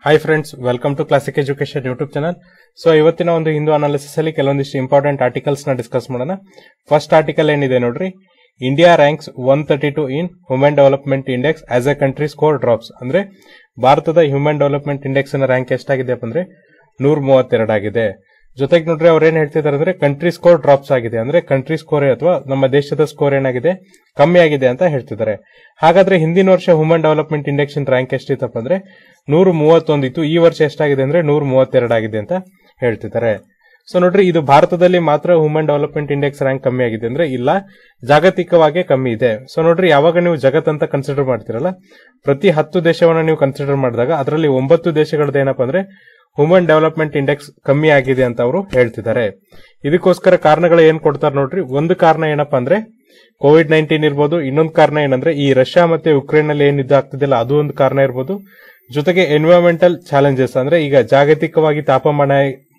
hi friends welcome to classic education YouTube channel so ಇವತ್ತಿನ ಒಂದು Hindu analysis ಅಲ್ಲಿ ಕೆಲವೊಂದಿಷ್ಟು ಇಂಪಾರ್ಟೆಂಟ್ ಆರ್ಟಿಕಲ್ಸ್ ನ ಡಿಸ್ಕಸ್ ಮಾಡೋಣ ಫಸ್ಟ್ ಆರ್ಟಿಕಲ್ ಏನಿದೆ ನೋಡ್ರಿ India ranks one thirty two in human development index as a country score drops ಅಂದ್ರೆ ಭಾರತದ ಹ್ಯೂಮನ್ ಡೆವಲಪ್ಮೆಂಟ್ ಇಂಡೆಕ್ಸ್ ನ ರ್ಯಾಂಕ್ ಎಷ್ಟಾಗಿದೆ ಅಂದ್ರೆ ನೂರ ಮೂವತ್ತೆರಡು ಆಗಿದೆ ಜೊತೆಗೆ ನೋಡ್ರಿ ಅವ್ರು ಏನ್ ಹೇಳ್ತಿದ್ದಾರೆ ಅಂದ್ರೆ ಕಂಟ್ರಿ ಸ್ಕೋರ್ ಡ್ರಾಪ್ಸ್ ಆಗಿದೆ ಅಂದ್ರೆ ಕಂಟ್ರಿ ಸ್ಕೋರ್ ಅಥವಾ ನಮ್ಮ ದೇಶದ ಸ್ಕೋರ್ ಏನಾಗಿದೆ ಕಮ್ಮಿ ಆಗಿದೆ ಅಂತ ಹೇಳ್ತಿದ್ದಾರೆ ಹಾಗಾದ್ರೆ ಹಿಂದಿನ ವರ್ಷ ಹ್ಯೂಮನ್ ಡೆವಲಪ್ಮೆಂಟ್ ಇಂಡೆಕ್ಸ್ ರ್ಯಾಂಕ್ ಎಷ್ಟಿತ್ತಪ್ಪ ಅಂದ್ರೆ ನೂರ ಮೂವತ್ತೊಂದಿತ್ತು ಈ ವರ್ಷ ಎಷ್ಟಾಗಿದೆ ಅಂದ್ರೆ ನೂರ ಮೂವತ್ತೆರಡು ಆಗಿದೆ ಅಂತ ಹೇಳ್ತಿದ್ದಾರೆ ಸೊ ನೋಡ್ರಿ ಇದು ಭಾರತದಲ್ಲಿ ಮಾತ್ರ ಹ್ಯೂಮನ್ ಡೆವಲಪ್ಮೆಂಟ್ ಇಂಡೆಕ್ಸ್ ರ್ಯಾಂಕ್ ಕಮ್ಮಿ ಆಗಿದೆ ಅಂದ್ರೆ ಇಲ್ಲ ಜಾಗತಿಕವಾಗಿ ಕಮ್ಮಿ ಇದೆ ಸೊ ನೋಡ್ರಿ ಯಾವಾಗ ನೀವು ಜಗತ್ತಂತ ಕನ್ಸಿಡರ್ ಮಾಡ್ತಿರಲ್ಲ ಪ್ರತಿ ಹತ್ತು ದೇಶವನ್ನ ನೀವು ಕನ್ಸಿಡರ್ ಮಾಡಿದಾಗ ಅದರಲ್ಲಿ ಒಂಬತ್ತು ದೇಶಗಳದ್ದು ಏನಪ್ಪಾ ಅಂದ್ರೆ ಹ್ಯೂಮನ್ ಡೆವಲಪ್ಮೆಂಟ್ ಇಂಡೆಕ್ಸ್ ಕಮ್ಮಿ ಆಗಿದೆ ಅಂತ ಅವರು ಹೇಳ್ತಿದ್ದಾರೆ ಇದಕ್ಕೋಸ್ಕರ ಕಾರಣಗಳು ಏನ್ ಕೊಡ್ತಾರೆ ನೋಡ್ರಿ ಒಂದು ಕಾರಣ ಏನಪ್ಪಾ ಅಂದ್ರೆ ಕೋವಿಡ್ ನೈನ್ಟೀನ್ ಇರ್ಬೋದು ಇನ್ನೊಂದು ಕಾರಣ ಏನಂದ್ರೆ ಈ ರಷ್ಯಾ ಮತ್ತೆ ಉಕ್ರೇನ್ ನಲ್ಲಿ ಏನ್ ಆಗ್ತಿದೆಯಲ್ಲ ಅದು ಒಂದು ಕಾರಣ ಇರ್ಬೋದು ಜೊತೆಗೆ ಎನ್ವಿರಾನ್ಮೆಂಟಲ್ ಚಾಲೆಂಜಸ್ ಅಂದ್ರೆ ಈಗ ಜಾಗತಿಕವಾಗಿ ತಾಪಮಾನ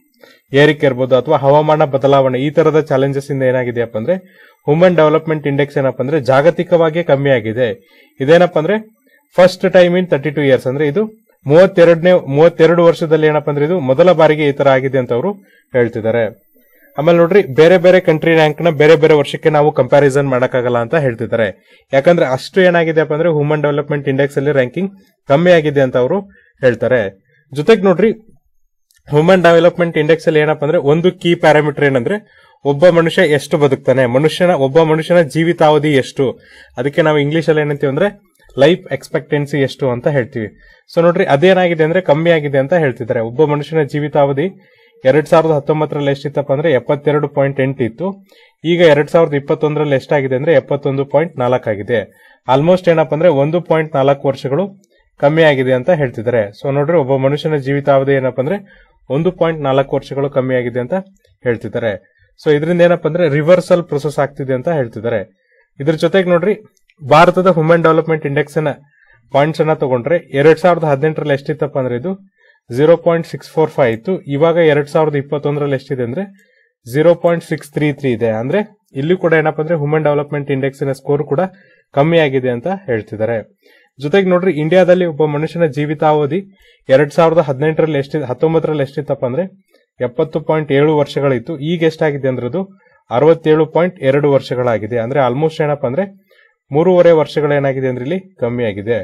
ಏರಿಕೆ ಇರ್ಬೋದು ಅಥವಾ ಹವಾಮಾನ ಬದಲಾವಣೆ ಈ ತರದ ಚಾಲೆಂಜಸ್ ಇಂದ ಏನಾಗಿದೆಯಪ್ಪ ಅಂದ್ರೆ ಹ್ಯೂಮನ್ ಡೆವಲಪ್ಮೆಂಟ್ ಇಂಡೆಕ್ಸ್ ಏನಪ್ಪಾ ಅಂದ್ರೆ ಜಾಗತಿಕವಾಗಿ ಕಮ್ಮಿ ಆಗಿದೆ ಇದೇನಪ್ಪ ಅಂದ್ರೆ first time in thirty two years ಅಂದ್ರೆ ಇದು ಮೂವತ್ತೆರಡನೇ ಮೂವತ್ತೆರಡು ವರ್ಷದಲ್ಲಿ ಏನಪ್ಪಾ ಅಂದ್ರೆ ಇದು ಮೊದಲ ಬಾರಿಗೆ ಈ ತರ ಆಗಿದೆ ಅಂತ ಅವರು ಹೇಳ್ತಿದ್ದಾರೆ ಆಮೇಲೆ ನೋಡ್ರಿ ಬೇರೆ ಬೇರೆ ಕಂಟ್ರಿ ರ್ಯಾಂಕ್ ನ ಬೇರೆ ಬೇರೆ ವರ್ಷಕ್ಕೆ ನಾವು ಕಂಪ್ಯಾರಿಸನ್ ಮಾಡಕ್ಕಾಗಲ್ಲ ಅಂತ ಹೇಳ್ತಿದ್ದಾರೆ ಯಾಕಂದ್ರೆ ಅಷ್ಟು ಏನಾಗಿದೆಯಪ್ಪ ಅಂದ್ರೆ ಹ್ಯೂಮನ್ ಡೆವಲಪ್ಮೆಂಟ್ ಇಂಡೆಕ್ಸ್ ಅಲ್ಲಿ ರ್ಯಾಂಕಿಂಗ್ ಕಮ್ಮಿ ಆಗಿದೆ ಅಂತ ಅವರು ಹೇಳ್ತಾರೆ ಜೊತೆಗೆ ನೋಡ್ರಿ ಹ್ಯೂಮನ್ ಡೆವಲಪ್ಮೆಂಟ್ ಇಂಡೆಕ್ಸ್ ಅಲ್ಲಿ ಏನಪ್ಪಾ ಅಂದ್ರೆ ಒಂದು ಕೀ ಪ್ಯಾರಾಮೀಟರ್ ಏನಂದ್ರೆ ಒಬ್ಬ ಮನುಷ್ಯ ಎಷ್ಟು ಬದುಕ್ತಾನೆ ಮನುಷ್ಯನ ಒಬ್ಬ ಮನುಷ್ಯನ ಜೀವಿತಾವಧಿ ಎಷ್ಟು ಅದಕ್ಕೆ ನಾವು ಇಂಗ್ಲಿಷ್ ಅಲ್ಲಿ ಏನಂತೀವಿ ಅಂದ್ರೆ ಲೈಫ್ ಎಕ್ಸ್ಪೆಕ್ಟೆನ್ಸಿ ಎಷ್ಟು ಅಂತ ಹೇಳ್ತೀವಿ ಸೊ ನೋಡ್ರಿ ಅದೇನಾಗಿದೆ ಅಂದ್ರೆ ಕಮ್ಮಿ ಆಗಿದೆ ಅಂತ ಹೇಳ್ತಿದ್ದಾರೆ ಒಬ್ಬ ಮನುಷ್ಯನ ಜೀವಿತಾವಧಿ ಎರಡ್ ಸಾವಿರದ ಹತ್ತೊಂಬತ್ತರಲ್ಲಿ ಎಷ್ಟಿತ್ತಪ್ಪ ಅಂದ್ರೆ ಎಪ್ಪತ್ತೆರಡು ಪಾಯಿಂಟ್ ಎಂಟು ಇತ್ತು ಈಗ ಎರಡ್ ಸಾವಿರದ ಇಪ್ಪತ್ತೊಂದರಲ್ಲಿ ಎಷ್ಟಾಗಿದೆ ಅಂದ್ರೆ ಎಪ್ಪತ್ತೊಂದು ಪಾಯಿಂಟ್ ನಾಲ್ಕು ಆಗಿದೆ ಆಲ್ಮೋಸ್ಟ್ ಏನಪ್ಪಾ ಅಂದ್ರೆ ಒಂದು ಪಾಯಿಂಟ್ ನಾಲ್ಕು ವರ್ಷಗಳು ಕಮ್ಮಿ ಆಗಿದೆ ಅಂತ ಹೇಳ್ತಿದ್ದಾರೆ ಸೊ ನೋಡ್ರಿ ಒಬ್ಬ ಮನುಷ್ಯನ ಜೀವಿತಾವಧಿ ಏನಪ್ಪಾ ಅಂದ್ರೆ ಒಂದು ಪಾಯಿಂಟ್ ನಾಲ್ಕು ವರ್ಷಗಳು ಕಮ್ಮಿ ಆಗಿದೆ ಅಂತ ಹೇಳ್ತಿದ್ದಾರೆ ಸೊ ಇದರಿಂದ ಏನಪ್ಪಾ ಅಂದ್ರೆ ರಿವರ್ಸಲ್ ಪ್ರೊಸೆಸ್ ಆಗ್ತಿದೆ ಅಂತ ಹೇಳ್ತಿದ್ದಾರೆ ಇದ್ರ ಜೊತೆಗೆ ನೋಡ್ರಿ ಭಾರತದ ಹ್ಯೂಮನ್ ಡೆವಲಪ್ಮೆಂಟ್ ಇಂಡೆಕ್ಸ್ ನ ಪಾಯಿಂಟ್ಸ್ ಅನ್ನ ತಗೊಂಡ್ರೆ ಎರಡ್ ಸಾವಿರದ ಹದಿನೆಂಟರಲ್ಲಿ ಎಷ್ಟಿತ್ತಪ್ಪ ಅಂದ್ರೆ ಇದು zero point six four five ಇತ್ತು ಇವಾಗ ಎರಡ್ ಸಾವಿರದ ಇಪ್ಪತ್ತೊಂದರಲ್ಲಿ ಎಷ್ಟಿದೆ ಅಂದ್ರೆ zero point six three three ಇದೆ ಅಂದ್ರೆ ಇಲ್ಲಿ ಕೂಡ ಏನಪ್ಪಾ ಅಂದ್ರೆ ಹ್ಯೂಮನ್ ಡೆವಲಪ್ಮೆಂಟ್ ಇಂಡೆಕ್ಸ್ ನ ಸ್ಕೋರ್ ಕೂಡ ಕಮ್ಮಿ ಆಗಿದೆ ಅಂತ ಹೇಳ್ತಿದ್ದಾರೆ ಜೊತೆಗೆ ನೋಡ್ರಿ ಇಂಡಿಯಾದಲ್ಲಿ ಒಬ್ಬ ಮನುಷ್ಯನ ಜೀವಿತಾವಧಿ ಎರಡ್ ಸಾವಿರದ ಹದಿನೆಂಟರಲ್ಲಿ ಎಷ್ಟಿ ಹತ್ತೊಂಬತ್ತರಲ್ಲಿ ಎಷ್ಟಿತ್ತಪ್ಪ ಅಂದ್ರೆ ಎಪ್ಪತ್ತು ಪಾಯಿಂಟ್ ಏಳು ವರ್ಷಗಳಿತ್ತು ಈಗ ಎಷ್ಟಾಗಿದೆ ಅಂದ್ರೆ ಅದು ಅರವತ್ತೇಳು ಪಾಯಿಂಟ್ ಎರಡು ವರ್ಷಗಳಾಗಿದೆ ಅಂದ್ರೆ ಆಲ್ಮೋಸ್ಟ್ ಏನಪ್ಪಾ ಅಂದ್ರೆ ಮೂರುವರೆ ವರ್ಷಗಳೇನಾಗಿದೆ ಅಂದ್ರೆ ಇಲ್ಲಿ ಕಮ್ಮಿ ಆಗಿದೆ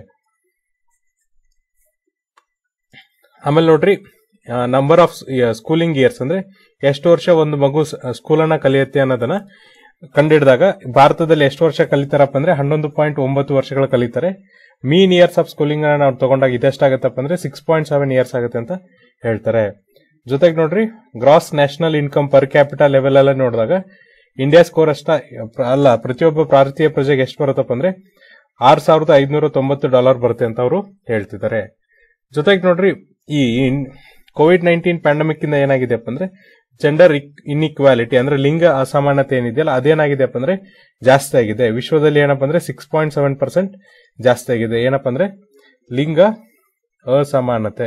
ಆಮೇಲೆ ನೋಡ್ರಿ ನಂಬರ್ ಆಫ್ ಸ್ಕೂಲಿಂಗ್ ಇಯರ್ಸ್ ಅಂದ್ರೆ ಎಷ್ಟು ವರ್ಷ ಒಂದು ಮಗು ಸ್ಕೂಲನ್ನ ಕಲಿಯುತ್ತೆ ಅನ್ನೋದನ್ನ ಕಂಡಿಡಿದಾಗ ಭಾರತದಲ್ಲಿ ಎಷ್ಟು ವರ್ಷ ಕಲಿತಾರಪ್ಪ ಅಂದ್ರೆ ಹನ್ನೊಂದು ಪಾಯಿಂಟ್ ಒಂಬತ್ತು ವರ್ಷಗಳು ಕಲಿತಾರೆ ಮೀನ್ ಇಯರ್ಸ್ ಆಫ್ ಸ್ಕೂಲಿಂಗ್ ನಾವು ತಗೊಂಡಾಗ ಇದೆಷ್ಟಾಗತ್ತಪ್ಪ ಅಂದ್ರೆ ಸಿಕ್ಸ್ ಪಾಯಿಂಟ್ ಸೆವೆನ್ ಇಯರ್ಸ್ ಆಗುತ್ತೆ ಅಂತ ಹೇಳ್ತಾರೆ ಜೊತೆಗೆ ನೋಡ್ರಿ gross national income per capital level ಎಲ್ಲ ನೋಡಿದಾಗ ಇಂಡಿಯಾ ಸ್ಕೋರ್ ಅಷ್ಟ ಅಲ್ಲ ಪ್ರತಿಯೊಬ್ಬ ಭಾರತೀಯ ಪ್ರಜೆಗೆ ಎಷ್ಟು ಬರುತ್ತಪ್ಪ ಅಂದ್ರೆ ಆರ್ ಸಾವಿರದ ಐದ್ನೂರ ತೊಂಬತ್ತು ಡಾಲರ್ ಬರುತ್ತೆ ಅಂತ ಅವರು ಹೇಳ್ತಿದ್ದಾರೆ ಜೊತೆಗೆ ನೋಡ್ರಿ ಈ ಕೋವಿಡ್ ನೈನ್ಟೀನ್ ಪ್ಯಾಂಡಮಿಕ್ ಇಂದ ಏನಾಗಿದೆಯಪ್ಪ ಅಂದ್ರೆ ಜೆಂಡರ್ ಇನ್ಇಕ್ವಾಲಿಟಿ ಅಂದ್ರೆ ಲಿಂಗ ಅಸಮಾನತೆ ಏನಿದೆಯಲ್ಲ ಅದೇನಾಗಿದೆಯಪ್ಪ ಅಂದ್ರೆ ಜಾಸ್ತಿ ಆಗಿದೆ ವಿಶ್ವದಲ್ಲಿ ಏನಪ್ಪ ಅಂದ್ರೆ ಸಿಕ್ಸ್ ಪಾಯಿಂಟ್ ಸೆವೆನ್ ಪರ್ಸೆಂಟ್ ಜಾಸ್ತಿ ಆಗಿದೆ ಏನಪ್ಪ ಅಂದ್ರೆ ಲಿಂಗ ಅಸಮಾನತೆ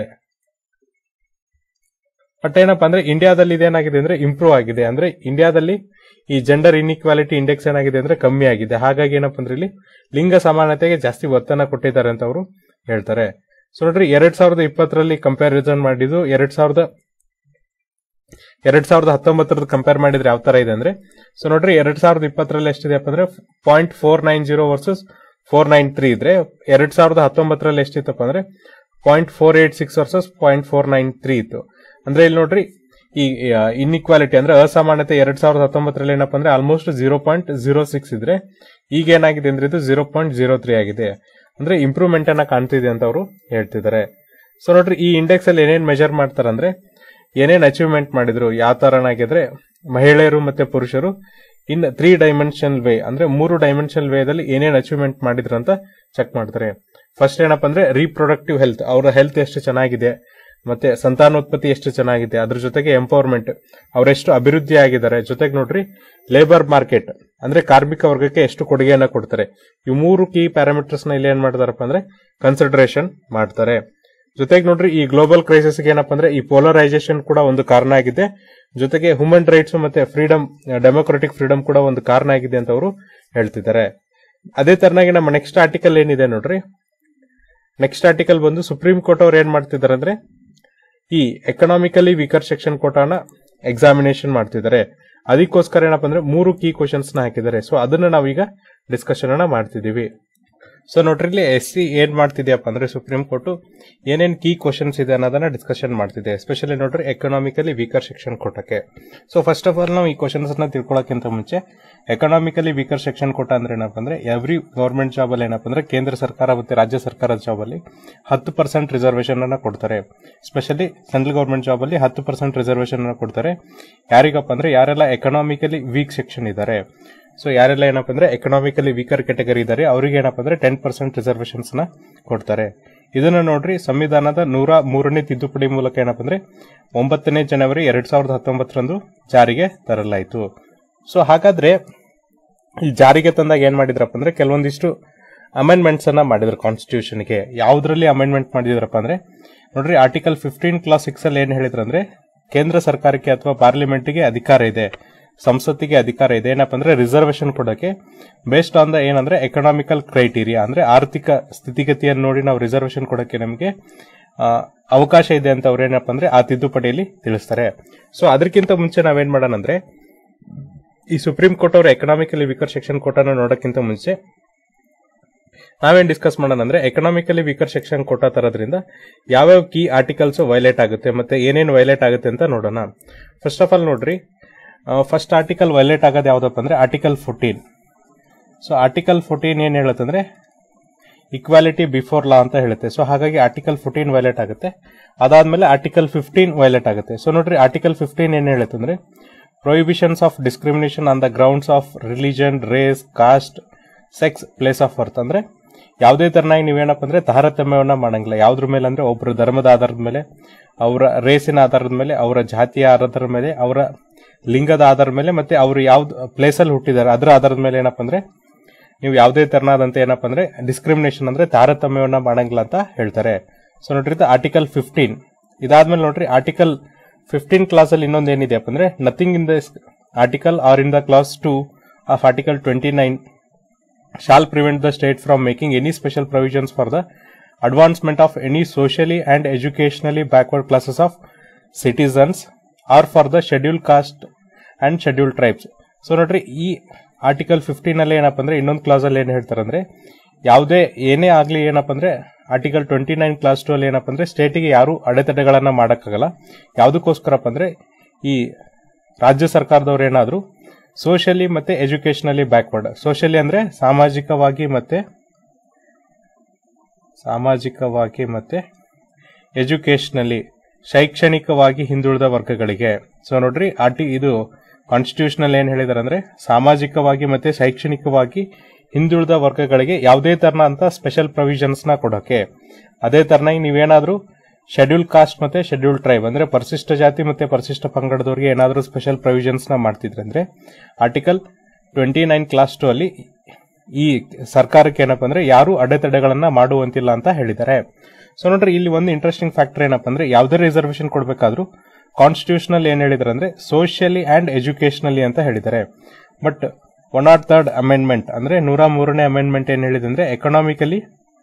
ಬಟ್ ಏನಪ್ಪ ಅಂದ್ರೆ ಇಂಡಿಯಾದಲ್ಲಿ ಇದೇನಾಗಿದೆ ಅಂದ್ರೆ ಇಂಪ್ರೂವ್ ಆಗಿದೆ ಅಂದ್ರೆ ಇಂಡಿಯಾದಲ್ಲಿ ಈ ಜೆಂಡರ್ ಇನ್ಇಕ್ವಾಲಿಟಿ ಇಂಡೆಕ್ಸ್ ಏನಾಗಿದೆ ಅಂದ್ರೆ ಕಮ್ಮಿ ಆಗಿದೆ ಹಾಗಾಗಿ ಏನಪ್ಪ ಅಂದ್ರೆ ಇಲ್ಲಿ ಲಿಂಗ ಸಮಾನತೆಗೆ ಜಾಸ್ತಿ ಒತ್ತನ್ನ ಕೊಟ್ಟಿದ್ದಾರೆ ಅಂತ ಅವರು ಹೇಳ್ತಾರೆ ಸೊ ನೋಡ್ರಿ ಎರಡ್ ಸಾವಿರದ ಇಪ್ಪತ್ತರಲ್ಲಿ ಕಂಪ್ಯಾರಿಸನ್ ಮಾಡಿದ್ದು ಎರಡ್ ಸಾವಿರದ ಎರಡ್ ಸಾವಿರದ ಹತ್ತೊಂಬತ್ತರದ ಕಂಪೇರ್ ಮಾಡಿದ್ರೆ ಯಾವ ತರ ಇದೆ ಅಂದ್ರೆ ಸೊ ನೋಡ್ರಿ ಎರಡ್ ಸಾವಿರದ ಇಪ್ಪತ್ತರಲ್ಲಿ ಎಷ್ಟಿದೆಯಪ್ಪ ಅಂದ್ರೆ point four nine zero versus four nine three ಇದ್ರೆ ಎರಡ್ ಸಾವಿರದ ಹತ್ತೊಂಬತ್ತರಲ್ಲಿ ಎಷ್ಟಿತ್ತಪ್ಪ ಅಂದ್ರೆ point four eight six versus point four nine three ಇತ್ತು ಅಂದ್ರೆ ಇಲ್ಲಿ ನೋಡ್ರಿ ಈ ಇನ್ಇಕ್ವಾಲಿಟಿ ಅಂದ್ರೆ ಅಸಮಾನತೆ ಎರಡ್ ಸಾವಿರದ ಹತ್ತೊಂಬತ್ತರಲ್ಲಿ ಏನಪ್ಪ ಅಂದ್ರೆ almost zero point zero six ಇದ್ರೆ ಈಗ ಏನಾಗಿದೆ ಅಂದ್ರೆ ಇದು ಜೀರೋ ಪಾಯಿಂಟ್ ಜೀರೋ ತ್ರೀ ಆಗಿದೆ ಅಂದ್ರೆ ಇಂಪ್ರೂವ್ಮೆಂಟ್ ಅನ್ನ ಕಾಣ್ತಿದೆ ಅಂತ ಅವರು ಹೇಳ್ತಿದ್ದಾರೆ ಸೊ ನೋಡ್ರಿ ಈ ಇಂಡೆಕ್ಸ್ ಅಲ್ಲಿ ಏನೇನ್ ಮೆಜರ್ ಮಾಡ್ತಾರೆ ಅಂದ್ರೆ ಏನೇನ್ ಅಚೀವ್ಮೆಂಟ್ ಮಾಡಿದ್ರು ಯಾವ ತರನಾಗಿದ್ರೆ ಮಹಿಳೆಯರು ಮತ್ತೆ ಪುರುಷರು ಇನ್ ತ್ರೀ ಡೈಮೆನ್ಷನಲ್ ವೇ ಅಂದ್ರೆ ಮೂರು ಡೈಮೆನ್ಷನಲ್ ವೇದಲ್ಲಿ ಏನೇನ್ ಅಚೀವ್ಮೆಂಟ್ ಮಾಡಿದ್ರು ಅಂತ ಚೆಕ್ ಮಾಡ್ತಾರೆ ಫಸ್ಟ್ ಏನಪ್ಪ ಅಂದ್ರೆ ರೀಪ್ರೊಡಕ್ಟಿವ್ ಹೆಲ್ತ್ ಅವರ ಹೆಲ್ತ್ ಎಷ್ಟು ಚೆನ್ನಾಗಿದೆ ಮತ್ತೆ ಸಂತಾನೋತ್ಪತ್ತಿ ಎಷ್ಟು ಚೆನ್ನಾಗಿದೆ ಅದ್ರ ಜೊತೆಗೆ ಎಂಪವರ್ಮೆಂಟ್ ಅವರೆಷ್ಟು ಅಭಿವೃದ್ಧಿ ಆಗಿದ್ದಾರೆ ಜೊತೆಗೆ ನೋಡ್ರಿ ಲೇಬರ್ ಮಾರ್ಕೆಟ್ ಅಂದ್ರೆ ಕಾರ್ಮಿಕ ವರ್ಗಕ್ಕೆ ಎಷ್ಟು ಕೊಡುಗೆಯನ್ನ ಕೊಡ್ತಾರೆ ಈ ಮೂರು ಕೀ ಪ್ಯಾರಾಮೀಟರ್ಸ್ ನ ಇಲ್ಲಿ ಏನ್ ಮಾಡ್ತಾರಪ್ಪ ಅಂದ್ರೆ ಕನ್ಸಿಡರೇಷನ್ ಮಾಡ್ತಾರೆ ಜೊತೆಗೆ ನೋಡ್ರಿ ಈ ಗ್ಲೋಬಲ್ ಕ್ರೈಸಿಸ್ ಏನಪ್ಪ ಅಂದ್ರೆ ಈ ಪೋಲರೈಸೇಷನ್ ಕೂಡ ಒಂದು ಕಾರಣ ಆಗಿದೆ ಜೊತೆಗೆ ಹ್ಯೂಮನ್ ರೈಟ್ಸ್ ಮತ್ತೆ ಫ್ರೀಡಮ್ ಡೆಮೊಕ್ರೆಟಿಕ್ ಫ್ರೀಡಮ್ ಕೂಡ ಒಂದು ಕಾರಣ ಆಗಿದೆ ಅಂತ ಅವರು ಹೇಳ್ತಿದ್ದಾರೆ ಅದೇ ತರನಾಗಿ ನಮ್ಮ ನೆಕ್ಸ್ಟ್ ಆರ್ಟಿಕಲ್ ಏನಿದೆ ನೋಡ್ರಿ ನೆಕ್ಸ್ಟ್ ಆರ್ಟಿಕಲ್ ಬಂದು ಸುಪ್ರೀಂ ಕೋರ್ಟ್ ಅವ್ರು ಏನ್ ಮಾಡ್ತಿದ್ದಾರೆ ಅಂದ್ರೆ ಈ ಎಕನಾಮಿಕಲಿ ವೀಕರ್ ಸೆಕ್ಷನ್ ಕೋಟಾನ ಎಕ್ಸಾಮಿನೇಷನ್ ಮಾಡ್ತಿದ್ದಾರೆ ಅದಕ್ಕೋಸ್ಕರ ಏನಪ್ಪ ಅಂದ್ರೆ ಮೂರು ಕೀ ಕ್ವಶನ್ಸ್ ನ ಹಾಕಿದ್ದಾರೆ ಸೊ ಅದನ್ನ ನಾವೀಗ ಡಿಸ್ಕಷನ್ ಅನ್ನ ಮಾಡ್ತಿದೀವಿ ಸೊ ನೋಡ್ರಿ ಇಲ್ಲಿ ಎಸ್ ಸಿ ಏನ್ ಮಾಡ್ತಿದ್ಯಪ್ಪ ಅಂದ್ರೆ ಸುಪ್ರೀಂ ಕೋರ್ಟ್ ಏನೇನ್ ಕೀ ಕ್ವಶನ್ಸ್ ಇದೆ ಅನ್ನೋದನ್ನ ಡಿಸ್ಕಷನ್ ಮಾಡ್ತಿದೆ ಎಸ್ಪೆಷಲಿ ನೋಡ್ರಿ ಎಕನಾಮಿಕಲಿ ವೀಕರ್ ಸೆಕ್ಷನ್ ಕೋಟಕ್ಕೆ ಸೊ ಫಸ್ಟ್ ಆಫ್ ಆಲ್ ನಾವು ಈ ಕ್ವಶನ್ಸ್ ನ ತಿಳ್ಕೊಳ್ಳೋಕ್ಕಿಂತ ಮುಂಚೆ ಎಕನಾಮಿಕಲಿ ವೀಕರ್ ಸೆಕ್ಷನ್ ಕೋಟ ಅಂದ್ರೆ ಏನಪ್ಪ ಅಂದ್ರೆ ಎವ್ರಿ ಗೌರ್ಮೆಂಟ್ ಜಾಬ್ ಅಲ್ಲಿ ಏನಪ್ಪ ಅಂದ್ರೆ ಕೇಂದ್ರ ಸರ್ಕಾರ ಮತ್ತೆ ರಾಜ್ಯ ಸರ್ಕಾರದ ಜಾಬ್ ಅಲ್ಲಿ ಹತ್ತು ಪರ್ಸೆಂಟ್ ರಿಸರ್ವೇಶನ್ ಅನ್ನ ಕೊಡ್ತಾರೆ ಸ್ಪೆಷಲಿ ಸೆಂಟ್ರಲ್ ಗೌರ್ಮೆಂಟ್ ಜಾಬ್ ಅಲ್ಲಿ ಹತ್ತು ಪರ್ಸೆಂಟ್ ರಿಸರ್ವೇಶನ್ ಅನ್ನ ಕೊಡ್ತಾರೆ ಯಾರಿಗಪ್ಪ ಅಂದ್ರೆ ಯಾರೆಲ್ಲ ಎಕನಾಮಿಕಲಿ ವೀಕ್ ಸೆಕ್ಷನ್ ಇದ್ದಾರೆ ಸೊ ಯಾರೆಲ್ಲ ಏನಪ್ಪ ಅಂದ್ರೆ ಎಕನಾಮಿಕಲಿ ವೀಕರ್ ಕ್ಯಾಟಗರಿ ಇದ್ದಾರೆ ಅವರಿಗೆ ಏನಪ್ಪ ಅಂದ್ರೆ ಟೆನ್ ಪರ್ಸೆಂಟ್ ರಿಸರ್ವೇಶನ್ಸ್ ನ ಕೊಡ್ತಾರೆ ಇದನ್ನ ನೋಡ್ರಿ ಸಂವಿಧಾನದ ನೂರ ಮೂರನೇ ತಿದ್ದುಪಡಿ ಮೂಲಕ ಏನಪ್ಪ ಅಂದ್ರೆ ಒಂಬತ್ತನೇ ಜನವರಿ ಎರಡ್ ಸಾವಿರದ ಹತ್ತೊಂಬತ್ತರಂದು ಜಾರಿಗೆ ತರಲಾಯಿತು ಸೊ ಹಾಗಾದ್ರೆ ಈ ಜಾರಿಗೆ ತಂದಾಗ ಏನ್ ಮಾಡಿದ್ರಪ್ಪ ಅಂದ್ರೆ ಕೆಲವೊಂದಿಷ್ಟು ಅಮೆಂಡ್ಮೆಂಟ್ಸ್ ಅನ್ನ ಮಾಡಿದ್ರು ಕಾನ್ಸ್ಟಿಟ್ಯೂಷನ್ಗೆ ಯಾವ್ದ್ರಲ್ಲಿ ಅಮೆಂಡ್ಮೆಂಟ್ ಮಾಡಿದ್ರಪ್ಪ ಅಂದ್ರೆ ನೋಡ್ರಿ ಆರ್ಟಿಕಲ್ ಫಿಫ್ಟೀನ್ ಕ್ಲಾಸ್ ಸಿಕ್ಸ್ ಅಲ್ಲಿ ಏನ್ ಹೇಳಿದ್ರಂದ್ರೆ ಕೇಂದ್ರ ಸರ್ಕಾರಕ್ಕೆ ಅಥವಾ ಪಾರ್ಲಿಮೆಂಟ್ಗೆ ಅಧಿಕಾರ ಇದೆ ಸಂಸತ್ತಿಗೆ ಅಧಿಕಾರ ಇದೆ ಏನಪ್ಪ ಅಂದ್ರೆ ರಿಸರ್ವೇಶನ್ ಕೊಡೋಕೆ ಬೇಸ್ಡ್ ಆನ್ ದ ಏನಂದ್ರೆ ಎಕನಾಮಿಕಲ್ ಕ್ರೈಟೀರಿಯಾ ಅಂದ್ರೆ ಆರ್ಥಿಕ ಸ್ಥಿತಿಗತಿಯನ್ನು ನೋಡಿ ನಾವು ರಿಸರ್ವೇಶನ್ ಕೊಡೋಕೆ ನಮಗೆ ಆ, ಅವಕಾಶ ಇದೆ ಅಂತ ಅವ್ರು ಏನಪ್ಪ ಅಂದ್ರೆ ಆ ತಿದ್ದುಪಡಿಯಲ್ಲಿ ತಿಳಿಸ್ತಾರೆ ಸೊ ಅದಕ್ಕಿಂತ ಮುಂಚೆ ನಾವೇನ್ ಮಾಡೋಣ ಅಂದ್ರೆ ಈ ಸುಪ್ರೀಂ ಕೋರ್ಟ್ ಅವರ ಎಕನಾಮಿಕಲಿ ವೀಕರ್ ಸೆಕ್ಷನ್ ಕೋಟಾನ ನೋಡೋಕ್ಕಿಂತ ಮುಂಚೆ ನಾವೇನ್ ಡಿಸ್ಕಸ್ ಮಾಡೋಣ ಅಂದ್ರೆ ಎಕನಾಮಿಕಲಿ ವೀಕರ್ ಸೆಕ್ಷನ್ ಕೋಟಾ ತರೋದ್ರಿಂದ ಯಾವ್ಯಾವ ಕೀ ಆರ್ಟಿಕಲ್ಸ್ ವೈಲೇಟ್ ಆಗುತ್ತೆ ಮತ್ತೆ ಏನೇನು ವೈಲೇಟ್ ಆಗುತ್ತೆ ಅಂತ ನೋಡೋಣ ಫಸ್ಟ್ ಆಫ್ ಆಲ್ ನೋಡ್ರಿ ಫಸ್ಟ್ ಆರ್ಟಿಕಲ್ ವೈಲೇಟ್ ಆಗೋದು ಯಾವ್ದಪ್ಪ ಅಂದ್ರೆ article fourteen so article fourteen ಏನ್ ಹೇಳುತ್ತಂದ್ರೆ ಇಕ್ವಾಲಿಟಿ ಬಿಫೋರ್ ಲಾ ಅಂತ ಹೇಳುತ್ತೆ ಸೊ ಹಾಗಾಗಿ ಆರ್ಟಿಕಲ್ ಫೋರ್ಟೀನ್ ವೈಲೇಟ್ ಆಗುತ್ತೆ ಅದಾದ್ಮೇಲೆ ಆರ್ಟಿಕಲ್ ಫಿಫ್ಟೀನ್ ವೈಲೇಟ್ ಆಗುತ್ತೆ ಸೊ ನೋಡ್ರಿ ಆರ್ಟಿಕಲ್ ಫಿಫ್ಟೀನ್ ಏನ್ ಹೇಳುತ್ತಂದ್ರೆ prohibitions of discrimination on the grounds of religion race caste sex place of birth ಅಂದ್ರೆ ಯಾವುದೇ ತರನಾಗಿ ನೀವೇನಪ್ಪ ಅಂದ್ರೆ ತಾರತಮ್ಯವನ್ನ ಮಾಡಂಗಿಲ್ಲ ಯಾವ್ದ್ರ ಮೇಲೆ ಅಂದ್ರೆ ಒಬ್ರು ಧರ್ಮದ ಆಧಾರದ ಮೇಲೆ ಅವರ ರೇಸಿನ ಆಧಾರದ ಮೇಲೆ ಅವರ ಜಾತಿಯ ಆಧಾರದ ಮೇಲೆ ಅವರ ಲಿಂಗದ ಆಧಾರದ ಮೇಲೆ ಮತ್ತೆ ಅವರು ಯಾವ್ದು ಪ್ಲೇಸಲ್ಲಿ ಹುಟ್ಟಿದ್ದಾರೆ ಅದರ ಆಧಾರದ ಮೇಲೆ ಏನಪ್ಪ ಅಂದ್ರೆ ನೀವು ಯಾವುದೇ ತರನಾದಂತ ಏನಪ್ಪ ಅಂದ್ರೆ ಡಿಸ್ಕ್ರಿಮಿನೇಷನ್ ಅಂದ್ರೆ ತಾರತಮ್ಯವನ್ನ ಮಾಡಂಗಿಲ್ಲ ಅಂತ ಹೇಳ್ತಾರೆ ಸೊ ನೋಡ್ರಿ ಆರ್ಟಿಕಲ್ ಫಿಫ್ಟೀನ್ ಇದಾದ್ಮೇಲೆ ನೋಡ್ರಿ ಆರ್ಟಿಕಲ್ ಫಿಫ್ಟೀನ್ ಕ್ಲಾಸ್ ಅಲ್ಲಿ ಇನ್ನೊಂದು ಏನಿದೆಯಪ್ಪ ಅಂದ್ರೆ nothing in the article or in the clause two of article twenty nine shall prevent the state from making any special provisions for the advancement of any socially and educationally backward classes of citizens or for the schedule caste and schedule tribes so ನೋಡ್ರಿ ಈ article fifteen ಅಲ್ಲಿ ಏನಪ್ಪ ಅಂದ್ರೆ ಇನ್ನೊಂದು class ಅಲ್ಲಿ ಏನ್ ಹೇಳ್ತಾರೆ ಅಂದ್ರೆ ಯಾವುದೇ ಏನೇ ಆಗ್ಲಿ ಏನಪ್ಪ ಅಂದ್ರೆ article twenty nine clause two ಅಲ್ಲಿ ಏನಪ್ಪ ಅಂದ್ರೆ ಸ್ಟೇಟಿಗೆ ಯಾರು ಅಡೆತಡೆಗಳನ್ನ ಮಾಡಕ್ಕಾಗಲ್ಲ ಯಾವುದಕ್ಕೋಸ್ಕರಪ್ಪ ಅಂದ್ರೆ ಈ ರಾಜ್ಯ ಸರ್ಕಾರದವ್ರು ಏನಾದ್ರು ಸೋಷಿಯಲಿ ಮತ್ತೆ ಎಜುಕೇಶನಲಿ ಬ್ಯಾಕ್ವರ್ಡ್ ಸೋಷಿಯಲಿ ಅಂದ್ರೆ ಸಾಮಾಜಿಕವಾಗಿ ಮತ್ತೆ ಸಾಮಾಜಿಕವಾಗಿ ಮತ್ತೆ ಎಜುಕೇಶನಲಿ ಶೈಕ್ಷಣಿಕವಾಗಿ ಹಿಂದುಳಿದ ವರ್ಗಗಳಿಗೆ ಸೊ ನೋಡ್ರಿ ಆರ್ಟಿ ಇದು ಕಾನ್ಸ್ಟಿಟ್ಯೂಷನಲ್ ಏನ್ ಹೇಳಿದಾರೆ ಅಂದ್ರೆ ಸಾಮಾಜಿಕವಾಗಿ ಮತ್ತೆ ಶೈಕ್ಷಣಿಕವಾಗಿ ಹಿಂದುಳಿದ ವರ್ಗಗಳಿಗೆ ಯಾವುದೇ ತರನ ಅಂತ ಸ್ಪೆಷಲ್ ಪ್ರೊವಿಷನ್ಸ್ ನ ಕೊಡೋಕೆ ಅದೇ ತರನಾಗಿ ನೀವೇನಾದ್ರೂ ಶೆಡ್ಯೂಲ್ ಕಾಸ್ಟ್ ಮತ್ತೆ ಶೆಡ್ಯೂಲ್ ಟ್ರೈಬ್ ಅಂದ್ರೆ ಪರಿಶಿಷ್ಟ ಜಾತಿ ಮತ್ತೆ ಪರಿಶಿಷ್ಟ ಪಂಗಡದವರಿಗೆ ಏನಾದರೂ ಸ್ಪೆಷಲ್ ಪ್ರೊವಿಷನ್ಸ್ ನ ಮಾಡ್ತಿದ್ರೆ ಅಂದ್ರೆ article twenty nine clause two ಅಲ್ಲಿ ಈ ಸರ್ಕಾರಕ್ಕೆ ಏನಪ್ಪ ಅಂದ್ರೆ ಯಾರು ಅಡೆತಡೆಗಳನ್ನ ಮಾಡುವಂತಿಲ್ಲ ಅಂತ ಹೇಳಿದ್ದಾರೆ ಸೊ ನೋಡ್ರಿ ಇಲ್ಲಿ ಒಂದು ಇಂಟ್ರೆಸ್ಟಿಂಗ್ ಫ್ಯಾಕ್ಟರ್ ಏನಪ್ಪ ಅಂದ್ರೆ ಯಾವುದೇ ರಿಸರ್ವೇಶನ್ ಕೊಡಬೇಕಾದ್ರೂ ಕಾನ್ಸ್ಟಿಟ್ಯೂಷನಲ್ ಏನ್ ಹೇಳಿದಾರೆ ಅಂದ್ರೆ ಸೋಷಿಯಲಿ ಅಂಡ್ ಎಜುಕೇಶನಲಿ ಅಂತ ಹೇಳಿದ್ದಾರೆ but one not third amendment ಅಂದ್ರೆ ನೂರ ಮೂರನೇ ಅಮೆಂಡ್ಮೆಂಟ್ ಏನ್ ಹೇಳಿದೆ ಅಂದ್ರೆ ಎಕನಾಮಿಕಲಿ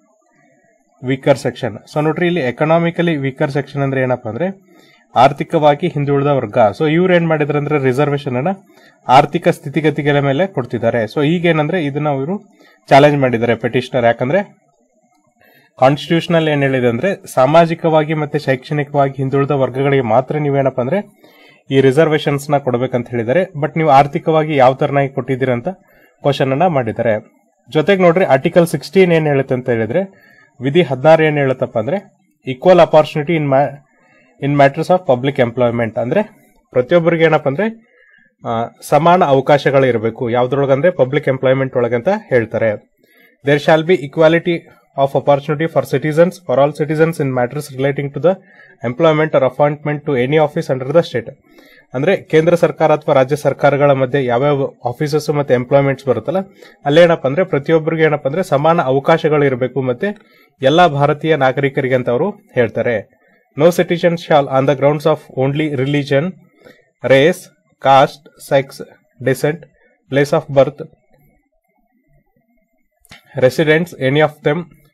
ವೀಕರ್ ಸೆಕ್ಷನ್ ಸೊ ನೋಡ್ರಿ ಇಲ್ಲಿ ಎಕನಾಮಿಕಲಿ ವೀಕರ್ ಸೆಕ್ಷನ್ ಅಂದ್ರೆ ಏನಪ್ಪಾ ಅಂದ್ರೆ ಆರ್ಥಿಕವಾಗಿ ಹಿಂದುಳಿದ ವರ್ಗ ಸೊ ಇವ್ರು ಏನ್ ಮಾಡಿದಾರೆ ಅಂದ್ರೆ ರಿಸರ್ವೇಶನ್ ಅನ್ನ ಆರ್ಥಿಕ ಸ್ಥಿತಿಗತಿಗಳ ಮೇಲೆ ಕೊಡ್ತಿದ್ದಾರೆ ಸೊ ಈಗೇನಂದ್ರೆ ಇದನ್ನ ಇವರು ಚಾಲೆಂಜ್ ಮಾಡಿದ್ದಾರೆ ಪೆಟಿಷನರ್ ಯಾಕಂದ್ರೆ ಕಾನ್ಸ್ಟಿಟ್ಯೂಷನಲ್ ಏನ್ ಹೇಳಿದೆ ಅಂದ್ರೆ ಸಾಮಾಜಿಕವಾಗಿ ಮತ್ತೆ ಶೈಕ್ಷಣಿಕವಾಗಿ ಹಿಂದುಳಿದ ವರ್ಗಗಳಿಗೆ ಮಾತ್ರ ನೀವೇನಪ್ಪ ಅಂದ್ರೆ ಈ ರಿಸರ್ವೇಶನ್ಸ್ ನ ಕೊಡಬೇಕಂತ ಹೇಳಿದ್ದಾರೆ ಬಟ್ ನೀವು ಆರ್ಥಿಕವಾಗಿ ಯಾವ ತರನಾಗಿ ಕೊಟ್ಟಿದ್ದೀರಾ ಅಂತ ಕ್ವಶನ್ ಅನ್ನ ಮಾಡಿದ್ದಾರೆ ಜೊತೆಗೆ ನೋಡ್ರಿ ಆರ್ಟಿಕಲ್ ಸಿಕ್ಸ್ಟೀನ್ ಏನ್ ಹೇಳುತ್ತೆ ಅಂತ ಹೇಳಿದ್ರೆ ವಿಧಿ ಹದಿನಾರು ಏನ್ ಹೇಳುತ್ತಪ್ಪ ಅಂದ್ರೆ equal opportunity in in matters of public employment ಅಂದ್ರೆ ಪ್ರತಿಯೊಬ್ಬರಿಗೆ ಏನಪ್ಪ ಅಂದ್ರೆ ಆ, ಸಮಾನ ಅವಕಾಶಗಳು ಇರಬೇಕು ಯಾವ್ದ್ರೊಳಗಂದ್ರೆ ಪಬ್ಲಿಕ್ ಎಂಪ್ಲಾಯ್ಮೆಂಟ್ ಒಳಗಂತ ಹೇಳ್ತಾರೆ there shall be equality of opportunity for citizens for all citizens in matters relating to the employment or appointment to any office under the state ಅಂದ್ರೆ ಕೇಂದ್ರ ಸರ್ಕಾರ ಅಥವಾ ರಾಜ್ಯ ಸರ್ಕಾರಗಳ ಮಧ್ಯೆ ಯಾವ್ಯಾವ ಆಫೀಸಸ್ ಮತ್ತೆ ಎಂಪ್ಲಾಯ್ಮೆಂಟ್ಸ್ ಬರುತ್ತಲ್ಲ ಅಲ್ಲೇನಪ್ಪ ಅಂದ್ರೆ ಪ್ರತಿಯೊಬ್ಬರಿಗೆ ಏನಪ್ಪ ಅಂದ್ರೆ ಸಮಾನ ಅವಕಾಶಗಳು ಇರಬೇಕು ಮತ್ತೆ ಎಲ್ಲಾ ಭಾರತೀಯ ನಾಗರಿಕರಿಗೆ ಅಂತ ಅವರು ಹೇಳ್ತಾರೆ no citizen shall on the grounds of only religion race caste sex descent place of birth residents any of them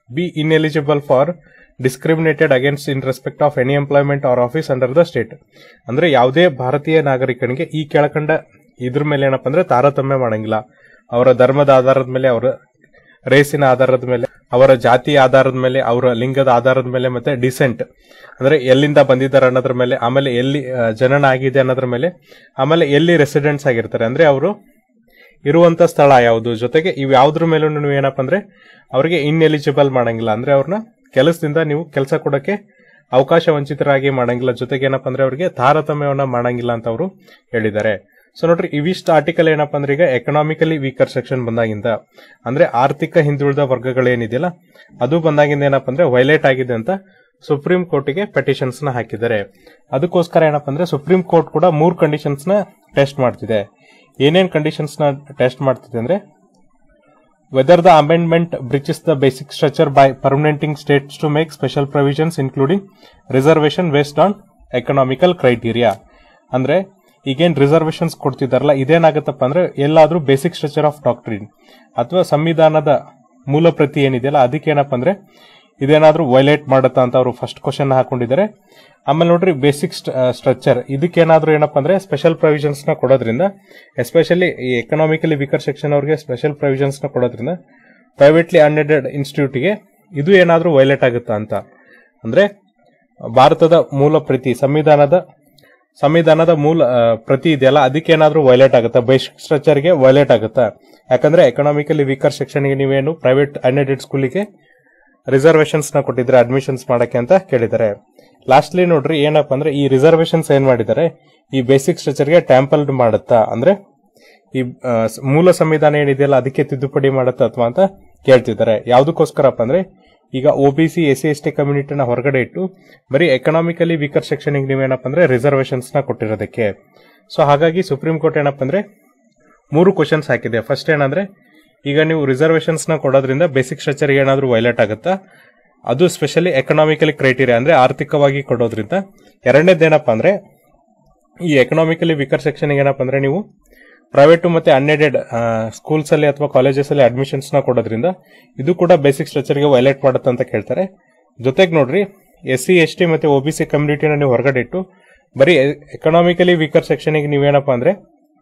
be ineligible for discriminated against in respect of any employment or office under the state ಅಂದ್ರೆ ಯಾವುದೇ ಭಾರತೀಯ ನಾಗರಿಕನಿಗೆ ಈ ಕೆಳಕಂಡ ಇದ್ರ ಮೇಲೆ ಏನಪ್ಪ ಅಂದ್ರೆ ತಾರತಮ್ಯ ಮಾಡಂಗಿಲ್ಲ ಅವರ ಧರ್ಮದ ಆಧಾರದ ಮೇಲೆ ಅವರ ರೇಸಿನ ಆಧಾರದ ಮೇಲೆ ಅವರ ಜಾತಿ ಆಧಾರದ ಮೇಲೆ ಅವರ ಲಿಂಗದ ಆಧಾರದ ಮೇಲೆ ಮತ್ತೆ ಡಿಸೆಂಟ್ ಅಂದ್ರೆ ಎಲ್ಲಿಂದ ಬಂದಿದ್ದಾರೆ ಅನ್ನೋದ್ರ ಮೇಲೆ ಆಮೇಲೆ ಎಲ್ಲಿ ಆ, ಜನನ ಆಗಿದೆ ಅನ್ನೋದ್ರ ಮೇಲೆ ಆಮೇಲೆ ಎಲ್ಲಿ ರೆಸಿಡೆಂಟ್ಸ್ ಆಗಿರ್ತಾರೆ ಅಂದ್ರೆ ಅವರು ಇರುವಂತ ಸ್ಥಳ ಯಾವುದು ಜೊತೆಗೆ ಇವ್ ಯಾವ್ದ್ರ ಮೇಲೂ ನೀವು ಏನಪ್ಪ ಅಂದ್ರೆ ಅವರಿಗೆ ಇನ್ಎಲಿಜಿಬಲ್ ಮಾಡಂಗಿಲ್ಲ ಅಂದ್ರೆ ಅವ್ರನ್ನ ಕೆಲಸದಿಂದ ನೀವು ಕೆಲಸ ಕೊಡಕ್ಕೆ ಅವಕಾಶ ವಂಚಿತರಾಗಿ ಮಾಡಂಗಿಲ್ಲ ಜೊತೆಗೆ ಏನಪ್ಪ ಅಂದ್ರೆ ಅವರಿಗೆ ತಾರತಮ್ಯವನ್ನ ಮಾಡಂಗಿಲ್ಲ ಅಂತ ಅವರು ಹೇಳಿದ್ದಾರೆ ಸೊ ನೋಡ್ರಿ ಇವಿಷ್ಟು ಆರ್ಟಿಕಲ್ ಏನಪ್ಪ ಅಂದ್ರೆ ಈಗ ಎಕನಾಮಿಕಲಿ ವೀಕರ್ ಸೆಕ್ಷನ್ ಬಂದಾಗಿಂದ ಅಂದ್ರೆ ಆರ್ಥಿಕ ಹಿಂದುಳಿದ ವರ್ಗಗಳೇನಿದೆಯಲ್ಲ ಅದು ಬಂದಾಗಿಂದ ಏನಪ್ಪ ಅಂದ್ರೆ ವೈಲೇಟ್ ಆಗಿದೆ ಅಂತ ಸುಪ್ರೀಂ ಕೋರ್ಟಿಗೆ ಪೆಟಿಷನ್ಸ್ ನ ಹಾಕಿದ್ದಾರೆ ಅದಕ್ಕೋಸ್ಕರ ಏನಪ್ಪ ಅಂದ್ರೆ ಸುಪ್ರೀಂ ಕೋರ್ಟ್ ಕೂಡ ಮೂರ್ ಕಂಡೀಷನ್ಸ್ ನ ಟೆಸ್ಟ್ ಮಾಡ್ತಿದೆ ಏನೇನ್ ಕಂಡೀಷನ್ಸ್ ನ ಟೆಸ್ಟ್ ಮಾಡ್ತಿದೆ ಅಂದ್ರೆ whether the amendment breaches the basic structure by permitting states to make special provisions including reservation based on economical criteria ಅಂದ್ರೆ ಈಗೇನ್ ರಿಸರ್ವೇಶನ್ಸ್ ಕೊಡ್ತಿದಾರಲ್ಲ ಇದೇನಾಗತ್ತಪ್ಪ ಅಂದ್ರೆ ಎಲ್ಲಾದ್ರೂ ಬೇಸಿಕ್ ಸ್ಟ್ರಕ್ಚರ್ ಆಫ್ ಡಾಕ್ಟ್ರಿನ್ ಅಥವಾ ಸಂವಿಧಾನದ ಮೂಲ ಪ್ರತಿ ಏನಿದೆಯಲ್ಲ ಅದಕ್ಕೆ ಏನಪ್ಪ ಅಂದ್ರೆ ಇದೇನಾದ್ರೂ ವೈಲೇಟ್ ಮಾಡುತ್ತಾ ಅಂತ ಅವರು ಫಸ್ಟ್ ಕ್ವಶನ್ ಹಾಕೊಂಡಿದ್ದಾರೆ ಆಮೇಲೆ ನೋಡ್ರಿ ಬೇಸಿಕ್ ಸ್ಟ್ರಕ್ಚರ್ ಇದಕ್ಕೇನಾದ್ರೂ ಏನಪ್ಪ ಅಂದ್ರೆ ಸ್ಪೆಷಲ್ ಪ್ರೊವಿಷನ್ಸ್ ನ ಕೊಡೋದ್ರಿಂದ ಎಸ್ಪೆಷಲಿ ಈ ಎಕನಾಮಿಕಲಿ ವೀಕರ್ ಸೆಕ್ಷನ್ ಅವರಿಗೆ ಸ್ಪೆಷಲ್ ಪ್ರೊವಿಷನ್ಸ್ ನ ಕೊಡೋದ್ರಿಂದ ಪ್ರೈವೇಟ್ಲಿ ಅನ್ಎಡೆಡ್ ಇನ್ಸ್ಟಿಟ್ಯೂಟ್ಗೆ ಇದು ಏನಾದ್ರೂ ವೈಲೇಟ್ ಆಗುತ್ತಾ ಅಂತ ಅಂದ್ರೆ ಭಾರತದ ಮೂಲ ಪ್ರತಿ ಸಂವಿಧಾನದ ಸಂವಿಧಾನದ ಮೂಲ ಆ, ಪ್ರತಿ ಇದೆಯಲ್ಲ ಅದಕ್ಕೇನಾದ್ರೂ ವೈಲೇಟ್ ಆಗುತ್ತಾ ಬೇಸಿಕ್ ಸ್ಟ್ರಕ್ಚರ್ಗೆ ವೈಲೇಟ್ ಆಗುತ್ತಾ ಯಾಕಂದ್ರೆ ಎಕನಾಮಿಕಲಿ ವೀಕರ್ ಸೆಕ್ಷನ್ಗೆ ನೀವೇನು ಪ್ರೈವೇಟ್ ಅನ್ಎಡೆಡ್ ಸ್ಕೂಲಿಗೆ ರಿಸರ್ವೇಶನ್ಸ್ ನ ಕೊಟ್ಟಿದ್ರೆ ಅಡ್ಮಿಷನ್ಸ್ ಮಾಡಕ್ಕೆ ಅಂತ ಕೇಳಿದ್ದಾರೆ ಲಾಸ್ಟ್ಲಿ ನೋಡ್ರಿ ಏನಪ್ಪ ಅಂದ್ರೆ ಈ ರಿಸರ್ವೇಶನ್ಸ್ ಏನ್ ಮಾಡಿದ್ದಾರೆ ಈ ಬೇಸಿಕ್ ಸ್ಟ್ರಕ್ಚರ್ಗೆ ಟ್ಯಾಂಪಲ್ಡ್ ಮಾಡುತ್ತಾ ಅಂದ್ರೆ ಈ ಆ, ಸ್- ಮೂಲ ಸಂವಿಧಾನ ಏನಿದೆಯಲ್ಲ ಅದಕ್ಕೆ ತಿದ್ದುಪಡಿ ಮಾಡುತ್ತಾ ಅಥವಾ ಅಂತ ಕೇಳ್ತಿದ್ದಾರೆ ಯಾವ್ದಕ್ಕೋಸ್ಕರಪ್ಪ ಅಂದ್ರೆ ಈಗ O B C S C S T ಕಮ್ಯುನಿಟಿನ ಹೊರಗಡೆ ಇಟ್ಟು ಬರೀ ಎಕನಾಮಿಕಲಿ ವೀಕರ್ ಸೆಕ್ಷನ್ ನೀವೇನಪ್ಪ ಅಂದ್ರೆ ರಿಸರ್ವೇಶನ್ಸ್ ನ ಕೊಟ್ಟಿರೋದಕ್ಕೆ ಸೊ ಹಾಗಾಗಿ ಸುಪ್ರೀಂ ಕೋರ್ಟ್ ಏನಪ್ಪ ಅಂದ್ರೆ ಮೂರು ಕ್ವಶನ್ಸ್ ಹಾಕಿದೆ ಫಸ್ಟ್ ಏನಂದ್ರೆ ಈಗ ನೀವು ರಿಸರ್ವೇಶನ್ಸ್ ನ ಕೊಡೋದ್ರಿಂದ ಬೇಸಿಕ್ ಸ್ಟ್ರಕ್ಚರ್ ಏನಾದ್ರೂ ವೈಲೇಟ್ ಆಗುತ್ತಾ ಅದು ಸ್ಪೆಷಲಿ ಎಕನಾಮಿಕಲಿ ಕ್ರೈಟೀರಿಯಾ ಅಂದ್ರೆ ಆರ್ಥಿಕವಾಗಿ ಕೊಡೋದ್ರಿಂದ ಎರಡನೇದೇನಪ್ಪ ಅಂದ್ರೆ ಈ ಎಕನಾಮಿಕಲಿ ವೀಕರ್ ಸೆಕ್ಷನ್ ಏನಪ್ಪ ಅಂದ್ರೆ ನೀವು ಪ್ರೈವೇಟ್ ಮತ್ತೆ ಅನ್ಎಡೆಡ್ ಸ್ಕೂಲ್ಸ್ ಅಲ್ಲಿ ಅಥವಾ ಕಾಲೇಜಸ್ ಅಲ್ಲಿ ಅಡ್ಮಿಷನ್ಸ್ ನ ಕೊಡೋದ್ರಿಂದ ಇದು ಕೂಡ ಬೇಸಿಕ್ ಸ್ಟ್ರಕ್ಚರ್ಗೆ ವೈಲೇಟ್ ಮಾಡುತ್ತೆ ಅಂತ ಕೇಳ್ತಾರೆ ಜೊತೆಗೆ ನೋಡ್ರಿ ಎಸ್ ಸಿ ಎಸ್ ಟಿ ಮತ್ತೆ ಒ ಬಿ ಸಿ ಕಮ್ಯುನಿಟಿನ ನೀವು ಹೊರಗಡೆ ಇಟ್ಟು ಬರೀ ಎಕನಾಮಿಕಲಿ ವೀಕರ್ ಸೆಕ್ಷನ್ಗೆ ನೀವೇನಪ್ಪ ಅಂದ್ರೆ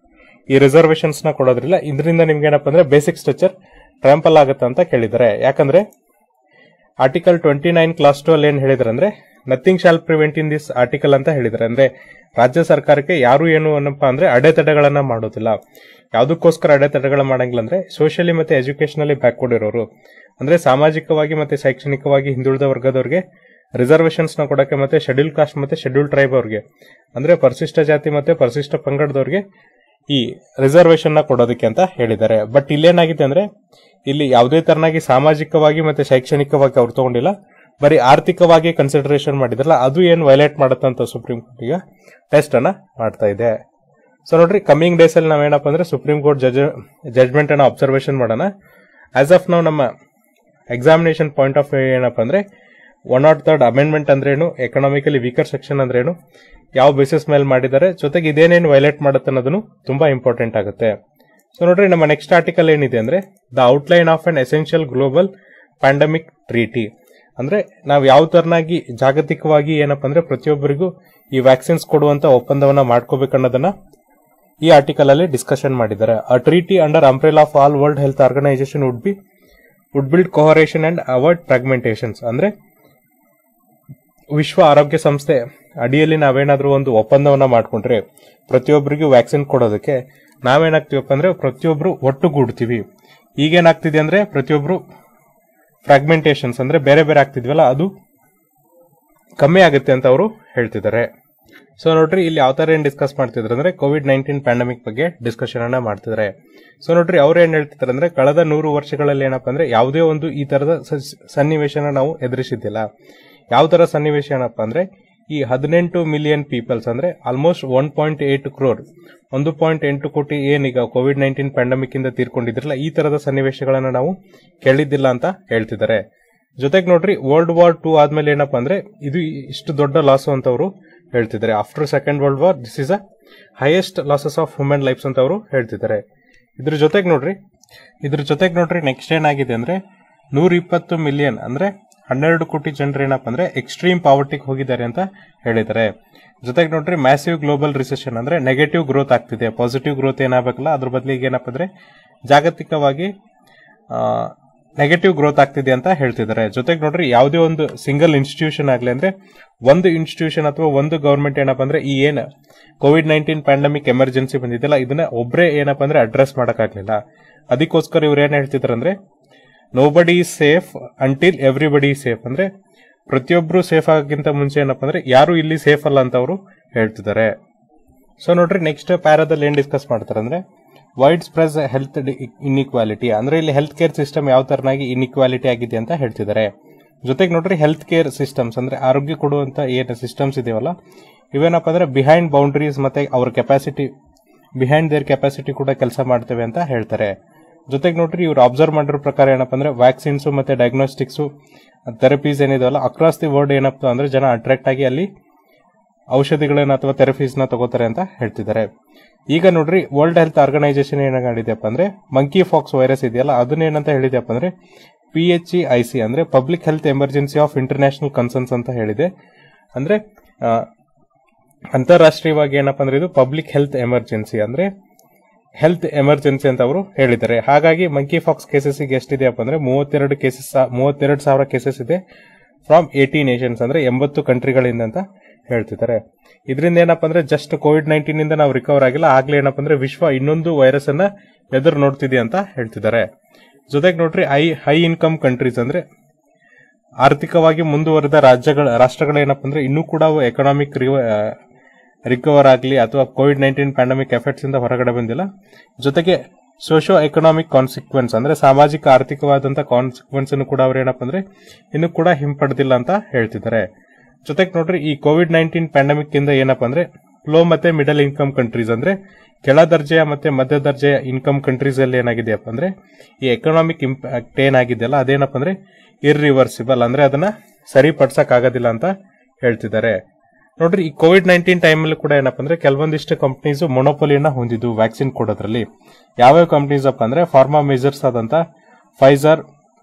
ಈ ರಿಸರ್ವೇಶನ್ಸ್ ನ ಕೊಡೋದ್ರಿಲ್ಲ ಇದರಿಂದ ನಿಮ್ಗೆ ಏನಪ್ಪ ಅಂದ್ರೆ ಬೇಸಿಕ್ ಸ್ಟ್ರಕ್ಚರ್ ಟ್ರಾಂಪಲ್ ಆಗುತ್ತೆ ಅಂತ ಕೇಳಿದ್ದಾರೆ ಯಾಕಂದ್ರೆ article twenty nine clause two ಅಲ್ಲಿ ಏನ್ ಹೇಳಿದ್ರೆ ಅಂದ್ರೆ nothing shall prevent in this article ಅಂತ ಹೇಳಿದ್ದಾರೆ ಅಂದ್ರೆ ರಾಜ್ಯ ಸರ್ಕಾರಕ್ಕೆ ಯಾರು ಏನು ಏನಪ್ಪ ಅಂದ್ರೆ ಅಡೆತಡೆಗಳನ್ನ ಮಾಡೋದಿಲ್ಲ ಯಾವುದಕ್ಕೋಸ್ಕರ ಅಡೆತಡೆಗಳ ಮಾಡಂಗಿಲ್ಲ ಅಂದ್ರೆ ಸೋಷಿಯಲಿ ಮತ್ತೆ ಎಜುಕೇಶನಲಿ ಬ್ಯಾಕ್ವರ್ಡ್ ಇರೋರು ಅಂದ್ರೆ ಸಾಮಾಜಿಕವಾಗಿ ಮತ್ತೆ ಶೈಕ್ಷಣಿಕವಾಗಿ ಹಿಂದುಳಿದ ವರ್ಗದವ್ರಿಗೆ ರಿಸರ್ವೇಶನ್ಸ್ ನ ಕೊಡಕ್ಕೆ ಮತ್ತೆ ಶೆಡ್ಯೂಲ್ ಕಾಸ್ಟ್ ಮತ್ತೆ ಶೆಡ್ಯೂಲ್ ಟ್ರೈಬ್ ಅವ್ರಿಗೆ ಅಂದ್ರೆ ಪರಿಶಿಷ್ಟ ಜಾತಿ ಮತ್ತೆ ಪರಿಶಿಷ್ಟ ಪಂಗಡದವ್ರಿಗೆ ಈ ರಿಸರ್ವೇಶನ್ ನ ಕೊಡೋದಕ್ಕೆ ಅಂತ ಹೇಳಿದ್ದಾರೆ ಬಟ್ ಇಲ್ಲೇನಾಗಿದೆ ಅಂದ್ರೆ ಇಲ್ಲಿ ಯಾವುದೇ ತರನಾಗಿ ಸಾಮಾಜಿಕವಾಗಿ ಮತ್ತೆ ಶೈಕ್ಷಣಿಕವಾಗಿ ಅವ್ರು ತಗೊಂಡಿಲ್ಲ ಬರೀ ಆರ್ಥಿಕವಾಗಿ ಕನ್ಸಿಡರೇಷನ್ ಮಾಡಿದ್ರಲ್ಲ ಅದು ಏನು ವೈಲೇಟ್ ಮಾಡುತ್ತಂತ ಸುಪ್ರೀಂ ಕೋರ್ಟ್ ಈಗ ಟೆಸ್ಟ್ ಅನ್ನ ಮಾಡ್ತಾ ಇದೆ ಸೊ ನೋಡ್ರಿ ಕಮಿಂಗ್ ಡೇಸ್ ಅಲ್ಲಿ ನಾವೇನಪ್ಪ ಅಂದ್ರೆ ಸುಪ್ರೀಂ ಕೋರ್ಟ್ ಜಜ್ ಜಜ್ಮೆಂಟ್ ಅನ್ನ ಅಬ್ಸರ್ವೇಷನ್ ಮಾಡೋಣ ಆಸ್ ಆಫ್ ನಾವು ನಮ್ಮ ಎಕ್ಸಾಮಿನೇಷನ್ ಪಾಯಿಂಟ್ ಆಫ್ ವ್ಯೂ ಏನಪ್ಪ ಅಂದ್ರೆ ಒನ್ ನಾಟ್ ತರ್ಡ್ ಅಮೆಂಡ್ಮೆಂಟ್ ಅಂದ್ರೇನು ಎಕನಾಮಿಕಲಿ ವೀಕರ್ ಸೆಕ್ಷನ್ ಅಂದ್ರೇನು ಯಾವ ಬೇಸಿಸ್ ಮೇಲೆ ಮಾಡಿದ್ದಾರೆ ಜೊತೆಗೆ ಇದೇನೇನು ವೈಲೇಟ್ ಮಾಡುತ್ತೆ ಅನ್ನೋದನ್ನು ತುಂಬಾ ಇಂಪಾರ್ಟೆಂಟ್ ಆಗುತ್ತೆ ಸೊ ನೋಡ್ರಿ ನಮ್ಮ ನೆಕ್ಸ್ಟ್ ಆರ್ಟಿಕಲ್ ಏನಿದೆ ಅಂದ್ರೆ the outline of an essential global pandemic treaty ಅಂದ್ರೆ ನಾವು ಯಾವ ತರನಾಗಿ ಜಾಗತಿಕವಾಗಿ ಏನಪ್ಪ ಅಂದ್ರೆ ಪ್ರತಿಯೊಬ್ಬರಿಗೂ ಈ ವ್ಯಾಕ್ಸಿನ್ಸ್ ಕೊಡುವಂತ ಒಪ್ಪಂದವನ್ನ ಮಾಡ್ಕೋಬೇಕನ್ನೋದನ್ನ ಈ ಆರ್ಟಿಕಲ್ ಅಲ್ಲಿ ಡಿಸ್ಕಷನ್ ಮಾಡಿದ್ದಾರೆ a treaty under umbrella of all world health organisation would be would build coherence and avoid fragmentations ಅಂದ್ರೆ ವಿಶ್ವ ಆರೋಗ್ಯ ಸಂಸ್ಥೆ ಅಡಿಯಲ್ಲಿ ನಾವೇನಾದ್ರೂ ಒಂದು ಒಪ್ಪಂದವನ್ನ ಮಾಡ್ಕೊಂಡ್ರೆ ಪ್ರತಿಯೊಬ್ಬರಿಗೂ ವ್ಯಾಕ್ಸಿನ್ ಕೊಡೋದಕ್ಕೆ ನಾವೇನಾಗ್ತೀವಪ್ಪ ಅಂದ್ರೆ ಪ್ರತಿಯೊಬ್ರು ಒಟ್ಟುಗೂಡ್ತೀವಿ ಈಗೇನಾಗ್ತಿದೆ ಅಂದ್ರೆ ಪ್ರತಿಯೊಬ್ರು ಫ್ರಾಗ್ಮೆಂಟೇಷನ್ಸ್ ಅಂದ್ರೆ ಬೇರೆ ಬೇರೆ ಆಗ್ತಿದ್ವಲ್ಲ ಅದು ಕಮ್ಮಿ ಆಗುತ್ತೆ ಅಂತ ಅವರು ಹೇಳ್ತಿದ್ದಾರೆ ಸೊ ನೋಡ್ರಿ ಇಲ್ಲಿ ಯಾವ ತರ ಏನ್ ಡಿಸ್ಕಸ್ ಮಾಡ್ತಿದ್ರು ಅಂದ್ರೆ ಕೋವಿಡ್ ನೈನ್ಟೀನ್ ಪ್ಯಾಂಡಮಿಕ್ ಬಗ್ಗೆ ಡಿಸ್ಕಷನ್ ಅನ್ನ ಮಾಡ್ತಿದ್ದಾರೆ ಸೊ ನೋಡ್ರಿ ಅವ್ರು ಏನ್ ಹೇಳ್ತಿದ್ದಾರೆ ಅಂದ್ರೆ ಕಳೆದ ನೂರು ವರ್ಷಗಳಲ್ಲಿ ಏನಪ್ಪಾ ಅಂದ್ರೆ ಯಾವುದೇ ಒಂದು ಈ ತರದ ಸ- ಸನ್ನಿವೇಶನ ನಾವು ಎದುರಿಸಿದ್ದಿಲ್ಲ ಯಾವ ತರ ಸನ್ನಿವೇಶ ಏನಪ್ಪಾ ಅಂದ್ರೆ ಈ ಹದಿನೆಂಟು ಮಿಲಿಯನ್ ಪೀಪಲ್ಸ್ ಅಂದ್ರೆ almost one point eight crore ಒಂದು ಪಾಯಿಂಟ್ ಎಂಟು ಕೋಟಿ ಏನೀಗ ಕೋವಿಡ್ ನೈನ್ಟೀನ್ ಪ್ಯಾಂಡಮಿಕ್ ಇಂದ ತೀರ್ಕೊಂಡಿದ್ರಲ್ಲ ಈ ತರದ ಸನ್ನಿವೇಶಗಳನ್ನ ನಾವು ಕೇಳಿದ್ದಿಲ್ಲ ಅಂತ ಹೇಳ್ತಿದ್ದಾರೆ ಜೊತೆಗೆ ನೋಡ್ರಿ ವರ್ಲ್ಡ್ ವಾರ್ ಟೂ ಆದ್ಮೇಲೆ ಏನಪ್ಪಾ ಅಂದ್ರೆ ಇದು ಇಷ್ಟು ದೊಡ್ಡ ಲಾಸ್ ಅಂತ ಅವರು ಹೇಳ್ತಿದ್ದಾರೆ after second world war this is a highest losses of human lifes ಅಂತ ಅವರು ಹೇಳ್ತಿದ್ದಾರೆ ಇದ್ರ ಜೊತೆಗೆ ನೋಡ್ರಿ ಇದ್ರ ಜೊತೆಗೆ ನೋಡ್ರಿ ನೆಕ್ಸ್ಟ್ ಏನಾಗಿದೆ ಅಂದ್ರೆ ನೂರ ಇಪ್ಪತ್ತು ಮಿಲಿಯನ್ ಅಂದ್ರೆ ಹನ್ನೆರಡು ಕೋಟಿ ಜನರು ಏನಪ್ಪ ಅಂದ್ರೆ ಎಕ್ಸ್ಟ್ರೀಮ್ ಪಾವರ್ಟಿಗೆ ಹೋಗಿದ್ದಾರೆ ಅಂತ ಹೇಳಿದ್ದಾರೆ ಜೊತೆಗೆ ನೋಡ್ರಿ ಮ್ಯಾಸಿವ್ ಗ್ಲೋಬಲ್ ರಿಸೆಷನ್ ಅಂದ್ರೆ ನೆಗೆಟಿವ್ ಗ್ರೋತ್ ಆಗ್ತಿದೆ ಪಾಸಿಟಿವ್ ಗ್ರೋತ್ ಏನಾಗಬೇಕಲ್ಲ ಅದ್ರ ಬದಲಿಗೆ ಏನಪ್ಪ ಅಂದ್ರೆ ಜಾಗತಿಕವಾಗಿ ನೆಗೆಟಿವ್ ಗ್ರೋತ್ ಆಗ್ತಿದೆ ಅಂತ ಹೇಳ್ತಿದ್ದಾರೆ ಜೊತೆಗೆ ನೋಡ್ರಿ ಯಾವುದೇ ಒಂದು ಸಿಂಗಲ್ ಇನ್ಸ್ಟಿಟ್ಯೂಷನ್ ಆಗಲಿ ಅಂದ್ರೆ ಒಂದು ಇನ್ಸ್ಟಿಟ್ಯೂಷನ್ ಅಥವಾ ಒಂದು ಗೌರ್ಮೆಂಟ್ ಏನಪ್ಪ ಅಂದ್ರೆ ಈ ಏನು ಕೋವಿಡ್ ನೈನ್ಟೀನ್ ಪ್ಯಾಂಡಮಿಕ್ ಎಮರ್ಜೆನ್ಸಿ ಬಂದಿದ್ದಲ್ಲ ಇದನ್ನ ಒಬ್ಬರೇ ಏನಪ್ಪ ಅಂದ್ರೆ ಅಡ್ರೆಸ್ ಮಾಡೋಕ್ಕಾಗಲಿಲ್ಲ ಅದಕ್ಕೋಸ್ಕರ ಇವ್ರು ಏನ್ ಹೇಳ್ತಿದ್ದಾರೆ ಅಂದ್ರೆ nobody is safe until everybody is safe ಅಂದ್ರೆ ಪ್ರತಿಯೊಬ್ರು ಸೇಫ್ ಆಗೋಕ್ಕಿಂತ ಮುಂಚೆ ಏನಪ್ಪ ಅಂದ್ರೆ ಯಾರು ಇಲ್ಲಿ ಸೇಫ್ ಅಲ್ಲ ಅಂತ ಅವರು ಹೇಳ್ತಿದ್ದಾರೆ ಸೊ ನೋಡ್ರಿ ನೆಕ್ಸ್ಟ್ ಪ್ಯಾರಾದಲ್ಲಿ ಏನ್ ಡಿಸ್ಕಸ್ ಮಾಡ್ತಾರೆ ಅಂದ್ರೆ ವೈಡ್ ಸ್ಪ್ರೆಸ್ ಹೆಲ್ತ್ ಇನ್ಇಕ್ವಾಲಿಟಿ ಅಂದ್ರೆ ಇಲ್ಲಿ ಹೆಲ್ತ್ ಕೇರ್ ಸಿಸ್ಟಮ್ ಯಾವ ತರನಾಗಿ ಇನ್ಇಕ್ವಾಲಿಟಿ ಆಗಿದೆ ಅಂತ ಹೇಳ್ತಿದ್ದಾರೆ ಜೊತೆಗೆ ನೋಡ್ರಿ ಹೆಲ್ತ್ ಕೇರ್ ಸಿಸ್ಟಮ್ಸ್ ಅಂದ್ರೆ ಆರೋಗ್ಯ ಕೊಡುವಂತ ಏನು ಸಿಸ್ಟಮ್ಸ್ ಇದೆಯಲ್ಲ ಇವೇನಪ್ಪ ಅಂದ್ರೆ ಬಿಹೈಂಡ್ ಬೌಂಡ್ರೀಸ್ ಮತ್ತೆ ಅವ್ರ ಕೆಪಾಸಿಟಿ ಬಿಹೈಂಡ್ ದೇರ್ ಕೆಪಾಸಿಟಿ ಕೂಡ ಕೆಲಸ ಮಾಡ್ತೇವೆ ಅಂತ ಹೇಳ್ತಾರೆ ಜೊತೆಗೆ ನೋಡ್ರಿ ಇವ್ರು ಅಬ್ಸರ್ವ್ ಮಾಡಿರೋ ಪ್ರಕಾರ ಏನಪ್ಪ ಅಂದ್ರೆ ವ್ಯಾಕ್ಸಿನ್ಸ್ ಮತ್ತೆ ಡಯಾಗ್ನೋಸ್ಟಿಕ್ಸ್ ಥೆರಪೀಸ್ ಏನಿದಾವಲ್ಲ ಅಕ್ರಾಸ್ ದಿ ವರ್ಲ್ಡ್ ಏನಪ್ಪ ಅಂದ್ರೆ ಜನ ಅಟ್ರಾಕ್ಟ್ ಆಗಿ ಅಲ್ಲಿ ಔಷಧಿಗಳನ್ನ ಅಥವಾ ಥೆರಪೀಸ್ ನ ತಗೋತಾರೆ ಅಂತ ಹೇಳ್ತಿದ್ದಾರೆ ಈಗ ನೋಡ್ರಿ ವರ್ಲ್ಡ್ ಹೆಲ್ತ್ ಆರ್ಗನೈಸೇಷನ್ ಏನ ಮಾಡಿದೆಯಪ್ಪ ಅಂದ್ರೆ ಮಂಕಿ ಫಾಕ್ಸ್ ವೈರಸ್ ಇದೆಯಲ್ಲ ಅದನ್ನ ಏನಂತ ಹೇಳಿದೆಯಪ್ಪ ಅಂದ್ರೆ P H E I C ಅಂದ್ರೆ public health emergency of international concerns ಅಂತ ಹೇಳಿದೆ ಅಂದ್ರೆ ಆ, ಅಂತಾರಾಷ್ಟ್ರೀಯವಾಗಿ ಏನಪ್ಪ ಅಂದ್ರೆ ಇದು ಪಬ್ಲಿಕ್ ಹೆಲ್ತ್ ಎಮರ್ಜೆನ್ಸಿ ಅಂದ್ರೆ ಹೆಲ್ತ್ ಎಮರ್ಜೆನ್ಸಿ ಅಂತ ಅವರು ಹೇಳಿದ್ದಾರೆ ಹಾಗಾಗಿ ಮಂಕಿ ಫಾಕ್ಸ್ ಕೇಸಸ್ ಎಷ್ಟಿದೆಯಪ್ಪ ಅಂದ್ರೆ ಮೂವತ್ತೆರಡು ಕೇಸಸ್ ಮೂವತ್ತೆರಡು ಸಾವಿರ ಕೇಸಸ್ ಇದೆ ಫ್ರಮ್ ಏಟಿ ನೇಷನ್ಸ್ ಅಂದ್ರೆ ಎಂಬತ್ತು ಕಂಟ್ರಿಗಳಿಂದ ಅಂತ ಹೇಳ್ತಿದ್ದಾರೆ ಇದರಿಂದ ಏನಪ್ಪ ಅಂದ್ರೆ ಜಸ್ಟ್ ಕೋವಿಡ್ ನೈನ್ಟೀನ್ ಇಂದ ನಾವು ರಿಕವರ್ ಆಗಿಲ್ಲ ಆಗ್ಲೇ ಏನಪ್ಪ ಅಂದ್ರೆ ವಿಶ್ವ ಇನ್ನೊಂದು ವೈರಸ್ ಅನ್ನ ಎದುರು ನೋಡ್ತಿದೆ ಅಂತ ಹೇಳ್ತಿದ್ದಾರೆ ಜೊತೆಗೆ ನೋಡ್ರಿ ಐ ಹೈ ಇನ್ಕಮ್ ಕಂಟ್ರೀಸ್ ಅಂದ್ರೆ ಆರ್ಥಿಕವಾಗಿ ಮುಂದುವರೆದ ರಾಜ್ಯಗಳ ರಾಷ್ಟ್ರಗಳು ಏನಪ್ಪ ಅಂದ್ರೆ ಇನ್ನೂ ಕೂಡ ಅವು ಎಕನಾಮಿಕ್ ರಿಕವರ್ ಆಗಲಿ ಅಥವಾ ಕೋವಿಡ್ ನೈನ್ಟೀನ್ ಪ್ಯಾಂಡಮಿಕ್ ಎಫೆಕ್ಟ್ಸ್ ಇಂದ ಹೊರಗಡೆ ಬಂದಿಲ್ಲ ಜೊತೆಗೆ ಸೋಶಿಯೋ ಎಕನಾಮಿಕ್ ಕಾನ್ಸಿಕ್ವೆನ್ಸ್ ಅಂದ್ರೆ ಸಾಮಾಜಿಕ ಆರ್ಥಿಕವಾದಂತಹ ಕಾನ್ಸಿಕ್ವೆನ್ಸ್ ಅನ್ನು ಕೂಡ ಅವ್ರು ಏನಪ್ಪ ಅಂದ್ರೆ ಇನ್ನೂ ಕೂಡ ಹಿಂಪಡೆದಿಲ್ಲ ಅಂತ ಹೇಳ್ತಿದ್ದಾರೆ ಜೊತೆಗೆ ನೋಡ್ರಿ ಈ ಕೋವಿಡ್ ನೈನ್ಟೀನ್ ಪ್ಯಾಂಡಮಿಕ್ ಇಂದ ಏನಪ್ಪ ಅಂದ್ರೆ ಲೋ ಮತ್ತೆ ಮಿಡಲ್ ಇನ್ಕಮ್ ಕಂಟ್ರೀಸ್ ಅಂದ್ರೆ ಕೆಳ ದರ್ಜೆಯ ಮತ್ತೆ ಮಧ್ಯ ದರ್ಜೆಯ ಇನ್ಕಮ್ ಕಂಟ್ರೀಸ್ ಅಲ್ಲಿ ಏನಾಗಿದೆಯಪ್ಪ ಅಂದ್ರೆ ಈ ಎಕನಾಮಿಕ್ ಇಂಪ್ಯಾಕ್ಟ್ ಏನಾಗಿದೆಯಲ್ಲ ಅದೇನಪ್ಪ ಅಂದ್ರೆ ಇರ್ರಿವರ್ಸಿಬಲ್ ಅಂದ್ರೆ ಅದನ್ನ ಸರಿಪಡ್ಸಕ್ ಆಗೋದಿಲ್ಲ ಅಂತ ಹೇಳ್ತಿದ್ದಾರೆ ನೋಡ್ರಿ ಈ ಕೋವಿಡ್ ನೈನ್ಟೀನ್ ಟೈಮಲ್ಲಿ ಕೂಡ ಏನಪ್ಪ ಅಂದ್ರೆ ಕೆಲವೊಂದಿಷ್ಟು ಕಂಪ್ನೀಸ್ ಮೊನೋಪೊಲಿಯನ್ನ ಹೊಂದಿದ್ದು ವ್ಯಾಕ್ಸಿನ್ ಕೊಡೋದ್ರಲ್ಲಿ ಯಾವ್ಯಾವ ಕಂಪ್ನೀಸ್ ಅಪ್ಪ ಅಂದ್ರೆ ಫಾರ್ಮಾ ಮೇಜರ್ಸ್ ಆದಂತ ಫೈಸರ್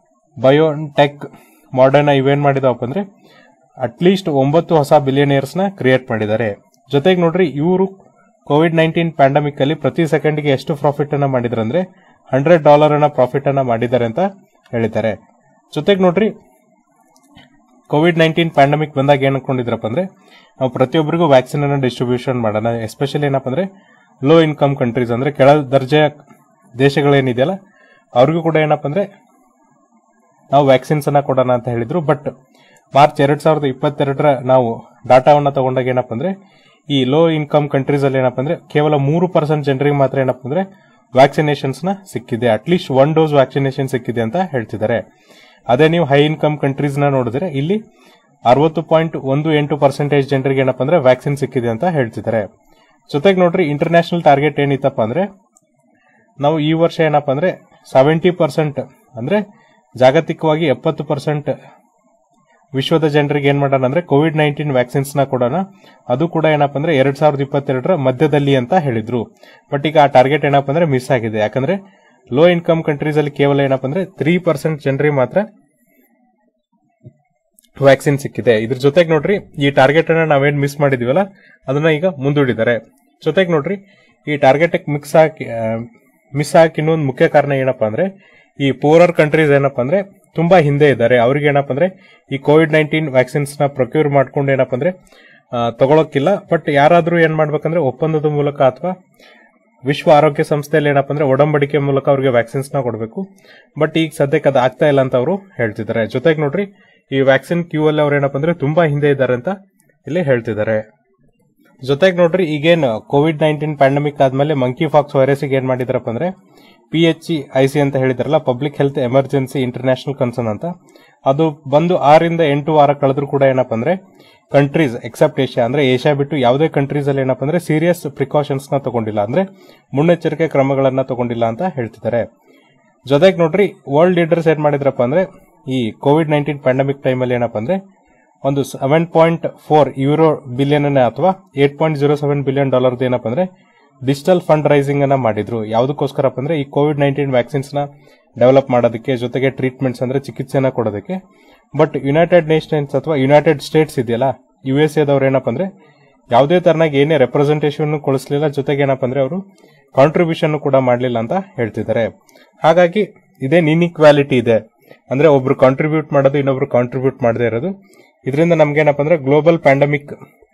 ಬಯೋಟೆಕ್ ಮಾಡರ್ನ್ ಇವೇನ್ ಮಾಡಿದವಪ್ಪ ಅಂದ್ರೆ ಅಟ್ಲೀಸ್ಟ್ ಒಂಬತ್ತು ಹೊಸ ಬಿಲಿಯನಿಯರ್ಸ್ ನ ಕ್ರಿಯೇಟ್ ಮಾಡಿದ್ದಾರೆ ಜೊತೆಗೆ ನೋಡ್ರಿ ಇವರು ಕೋವಿಡ್ ನೈನ್ಟೀನ್ ಪ್ಯಾಂಡಮಿಕ್ ಅಲ್ಲಿ ಪ್ರತಿ ಸೆಕೆಂಡ್ಗೆ ಎಷ್ಟು ಪ್ರಾಫಿಟ್ ಅನ್ನ ಮಾಡಿದ್ರಂದ್ರೆ ಹಂಡ್ರೆಡ್ ಡಾಲರ್ ಅನ್ನ ಪ್ರಾಫಿಟ್ ಅನ್ನ ಮಾಡಿದ್ದಾರೆ ಅಂತ ಹೇಳಿದ್ದಾರೆ ಜೊತೆಗೆ ನೋಡ್ರಿ ಕೋವಿಡ್ ನೈನ್ಟೀನ್ ಪ್ಯಾಂಡಮಿಕ್ ಬಂದಾಗ ಏನ್ ಅನ್ಕೊಂಡಿದ್ರಪ್ಪ ಅಂದ್ರೆ ನಾವು ಪ್ರತಿಯೊಬ್ಬರಿಗೂ ವ್ಯಾಕ್ಸಿನ್ ಅನ್ನ ಡಿಸ್ಟ್ರಿಬ್ಯೂಷನ್ ಮಾಡೋಣ ಎಸ್ಪೆಷಲಿ ಏನಪ್ಪ ಅಂದ್ರೆ ಲೋ ಇನ್ಕಮ್ ಕಂಟ್ರೀಸ್ ಅಂದ್ರೆ ಕೆಳ ದರ್ಜೆಯ ದೇಶಗಳೇನಿದೆಯಲ್ಲ ಅವ್ರಿಗೂ ಕೂಡ ಏನಪ್ಪ ಅಂದ್ರೆ ನಾವು ವ್ಯಾಕ್ಸಿನ್ಸ್ ಅನ್ನ ಕೊಡೋಣ ಅಂತ ಹೇಳಿದ್ರು ಬಟ್ ಮಾರ್ಚ್ ಎರಡ್ ಸಾವಿರದ ಇಪ್ಪತ್ತೆರಡರ ನಾವು ಡಾಟಾವನ್ನ ತಗೊಂಡಾಗ ಏನಪ್ಪ ಅಂದ್ರೆ ಈ ಲೋ ಇನ್ಕಮ್ ಕಂಟ್ರೀಸ್ ಅಲ್ಲಿ ಏನಪ್ಪ ಅಂದ್ರೆ ಕೇವಲ ಮೂರು ಪರ್ಸೆಂಟ್ ಜನರಿಗೆ ಮಾತ್ರ ಏನಪ್ಪ ಅಂದ್ರೆ ವ್ಯಾಕ್ಸಿನೇಷನ್ಸ್ ನ ಸಿಕ್ಕಿದೆ ಅಟ್ಲೀಸ್ಟ್ ಒನ್ ಡೋಸ್ ವ್ಯಾಕ್ಸಿನೇಷನ್ ಸಿಕ್ಕಿದೆ ಅಂತ ಹೇಳ್ತಿದ್ದಾರೆ ಅದೇ ನೀವು ಹೈ ಇನ್ಕಮ್ ಕಂಟ್ರೀಸ್ ನ ನೋಡಿದ್ರೆ ಇಲ್ಲಿ ಅರವತ್ತು ಪಾಯಿಂಟ್ ಒಂದು ಎಂಟು ಪರ್ಸೆಂಟೇಜ್ ಜನರಿಗೆ ಏನಪ್ಪ ಅಂದ್ರೆ ವ್ಯಾಕ್ಸಿನ್ ಸಿಕ್ಕಿದೆ ಅಂತ ಹೇಳ್ತಿದ್ದಾರೆ ಜೊತೆಗೆ ನೋಡ್ರಿ ಇಂಟರ್ನ್ಯಾಷನಲ್ ಟಾರ್ಗೆಟ್ ಏನಿತ್ತಪ್ಪ ಅಂದ್ರೆ ನಾವು ಈ ವರ್ಷ ಏನಪ್ಪ ಅಂದ್ರೆ ಸೆವೆಂಟಿ ಪರ್ಸೆಂಟ್ ಅಂದ್ರೆ ಜಾಗತಿಕವಾಗಿ ಎಪ್ಪತ್ತು ಪರ್ಸೆಂಟ್ ವಿಶ್ವದ ಜನರಿಗೆ ಏನ್ ಮಾಡೋಣ ಅಂದ್ರೆ ಕೋವಿಡ್ ನೈನ್ಟೀನ್ ವ್ಯಾಕ್ಸಿನ್ಸ್ ನ ಕೊಡೋಣ ಅದು ಕೂಡ ಏನಪ್ಪ ಅಂದ್ರೆ ಎರಡ್ ಸಾವಿರದ ಇಪ್ಪತ್ತೆರಡರ ಮಧ್ಯದಲ್ಲಿ ಅಂತ ಹೇಳಿದ್ರು ಬಟ್ ಈಗ ಆ ಟಾರ್ಗೆಟ್ ಏನಪ್ಪ ಅಂದ್ರೆ ಮಿಸ್ ಆಗಿದೆ ಯಾಕಂದ್ರೆ ಲೋ ಇನ್ಕಮ್ ಕಂಟ್ರೀಸ್ ಅಲ್ಲಿ ಕೇವಲ ಏನಪ್ಪ ಅಂದ್ರೆ ತ್ರೀ ಪರ್ಸೆಂಟ್ ಜನರಿಗೆ ಮಾತ್ರ ವ್ಯಾಕ್ಸಿನ್ ಸಿಕ್ಕಿದೆ ಇದ್ರ ಜೊತೆಗೆ ನೋಡ್ರಿ ಈ ಟಾರ್ಗೆಟ್ ಅನ್ನ ನಾವೇನ್ ಮಿಸ್ ಮಾಡಿದೀವಲ್ಲ ಅದನ್ನ ಈಗ ಮುಂದೂಡಿದ್ದಾರೆ ಜೊತೆಗೆ ನೋಡ್ರಿ ಈ ಟಾರ್ಗೆಟ್ ಮಿಕ್ಸ್ ಹಾಕಿ ಮಿಸ್ ಹಾಕಿ ಇನ್ನೊಂದು ಮುಖ್ಯ ಕಾರಣ ಏನಪ್ಪಾ ಅಂದ್ರೆ ಈ ಪೂರರ್ ಕಂಟ್ರೀಸ್ ಏನಪ್ಪಾ ಅಂದ್ರೆ ತುಂಬಾ ಹಿಂದೆ ಇದ್ದಾರೆ ಅವ್ರಿಗೆ ಏನಪ್ಪಾ ಅಂದ್ರೆ ಈ ಕೋವಿಡ್ ನೈನ್ಟೀನ್ ವ್ಯಾಕ್ಸಿನ್ಸ್ ನ ಪ್ರೊಕ್ಯೂರ್ ಮಾಡ್ಕೊಂಡು ಏನಪ್ಪಾ ಅಂದ್ರೆ ಆ, ತಗೊಳಕ್ಕಿಲ್ಲ ಬಟ್ ಯಾರಾದ್ರೂ ಏನ್ ಮಾಡ್ಬೇಕಂದ್ರೆ ಒಪ್ಪಂದದ ಮೂಲಕ ಅಥವಾ ವಿಶ್ವ ಆರೋಗ್ಯ ಸಂಸ್ಥೆಯಲ್ಲಿ ಏನಪ್ಪಾ ಅಂದ್ರೆ ಒಡಂಬಡಿಕೆ ಮೂಲಕ ಅವ್ರಿಗೆ ವ್ಯಾಕ್ಸಿನ್ಸ್ ನ ಕೊಡಬೇಕು ಬಟ್ ಈಗ ಸದ್ಯಕ್ಕೆ ಅದು ಆಗ್ತಾ ಇಲ್ಲ ಅಂತ ಅವರು ಹೇಳ್ತಿದ್ದಾರೆ ಜೊತೆಗೆ ನೋಡ್ರಿ ಈ ವ್ಯಾಕ್ಸಿನ್ ಕ್ಯೂ ಅಲ್ಲಿ ಅವ್ರು ಏನಪ್ಪಾ ಅಂದ್ರೆ ತುಂಬಾ ಹಿಂದೆ ಇದ್ದಾರೆ ಅಂತ ಇಲ್ಲಿ ಹೇಳ್ತಿದ್ದಾರೆ ಜೊತೆಗೆ ನೋಡ್ರಿ ಈಗೇನು ಕೋವಿಡ್ ನೈನ್ಟೀನ್ ಪ್ಯಾಂಡಮಿಕ್ ಆದ್ಮೇಲೆ ಮಂಕಿ ಫಾಕ್ಸ್ ವೈರಸ್ ಏನ್ ಮಾಡಿದ್ರಪ್ಪ ಅಂದ್ರೆ P H E I C ಅಂತ ಹೇಳಿದ್ರಲ್ಲ public health emergency international concern ಅಂತ ಅದು ಬಂದು ಆರಿಂದ ಎಂಟು ವಾರ ಕಳೆದ್ರು ಕೂಡ ಏನಪ್ಪ ಅಂದ್ರೆ ಕಂಟ್ರೀಸ್ ಎಕ್ಸೆಪ್ಟ್ ಏಷ್ಯಾ ಅಂದ್ರೆ ಏಷ್ಯಾ ಬಿಟ್ಟು ಯಾವುದೇ ಕಂಟ್ರೀಸ್ ಅಲ್ಲಿ ಏನಪ್ಪ ಅಂದ್ರೆ ಸೀರಿಯಸ್ ಪ್ರಿಕಾಷನ್ಸ್ ನ ತಗೊಂಡಿಲ್ಲ ಅಂದ್ರೆ ಮುನ್ನೆಚ್ಚರಿಕೆ ಕ್ರಮಗಳನ್ನ ತಗೊಂಡಿಲ್ಲ ಅಂತ ಹೇಳ್ತಿದ್ದಾರೆ ಜೊತೆಗೆ ನೋಡ್ರಿ ವರ್ಲ್ಡ್ ಲೀಡರ್ಸ್ ಏನ್ ಮಾಡಿದ್ರಪ್ಪ ಅಂದ್ರೆ ಈ ಕೋವಿಡ್ ನೈನ್ಟೀನ್ ಪ್ಯಾಂಡಮಿಕ್ ಟೈಮಲ್ಲಿ ಏನಪ್ಪ ಅಂದ್ರೆ ಒಂದು seven point four euro billion ಅಥವಾ eight point zero seven billion dollar ಏನಪ್ಪ ಅಂದ್ರೆ ಡಿಜಿಟಲ್ ಫಂಡ್ ರೈಸಿಂಗ್ ಅನ್ನ ಮಾಡಿದ್ರು ಯಾವುದಕ್ಕೋಸ್ಕರಪ್ಪ ಅಂದ್ರೆ ಈ ಕೋವಿಡ್ ನೈನ್ಟೀನ್ ವ್ಯಾಕ್ಸಿನ್ಸ್ ನ ಡೆವಲಪ್ ಮಾಡೋದಕ್ಕೆ ಜೊತೆಗೆ ಟ್ರೀಟ್ಮೆಂಟ್ಸ್ ಅಂದ್ರೆ ಚಿಕಿತ್ಸೆನ ಕೊಡೋದಕ್ಕೆ ಬಟ್ ಯುನೈಟೆಡ್ ನೇಷನ್ಸ್ ಅಥವಾ ಯುನೈಟೆಡ್ ಸ್ಟೇಟ್ಸ್ ಇದೆಯಲ್ಲ ಯು ಎಸ್ ಎದವ್ರು ಏನಪ್ಪ ಅಂದ್ರೆ ಯಾವುದೇ ತರನಾಗಿ ಏನೇ ರೆಪ್ರೆಸೆಂಟೇಷನ್ ಕೊಡಿಸ್ಲಿಲ್ಲ ಜೊತೆಗೆ ಏನಪ್ಪ ಅಂದ್ರೆ ಅವರು ಕಾಂಟ್ರಿಬ್ಯೂಷನ್ ಕೂಡ ಮಾಡಲಿಲ್ಲ ಅಂತ ಹೇಳ್ತಿದ್ದಾರೆ ಹಾಗಾಗಿ ಇದೇನ್ ಇನ್ಇಕ್ವಾಲಿಟಿ ಇದೆ ಅಂದ್ರೆ ಒಬ್ರು ಕಾಂಟ್ರಿಬ್ಯೂಟ್ ಮಾಡೋದು ಇನ್ನೊಬ್ರು ಕಾಂಟ್ರಿಬ್ಯೂಟ್ ಮಾಡದೇ ಇರೋದು ಇದರಿಂದ ನಮ್ಗೇನಪ್ಪ ಅಂದ್ರೆ ಗ್ಲೋಬಲ್ ಪ್ಯಾಂಡಮಿಕ್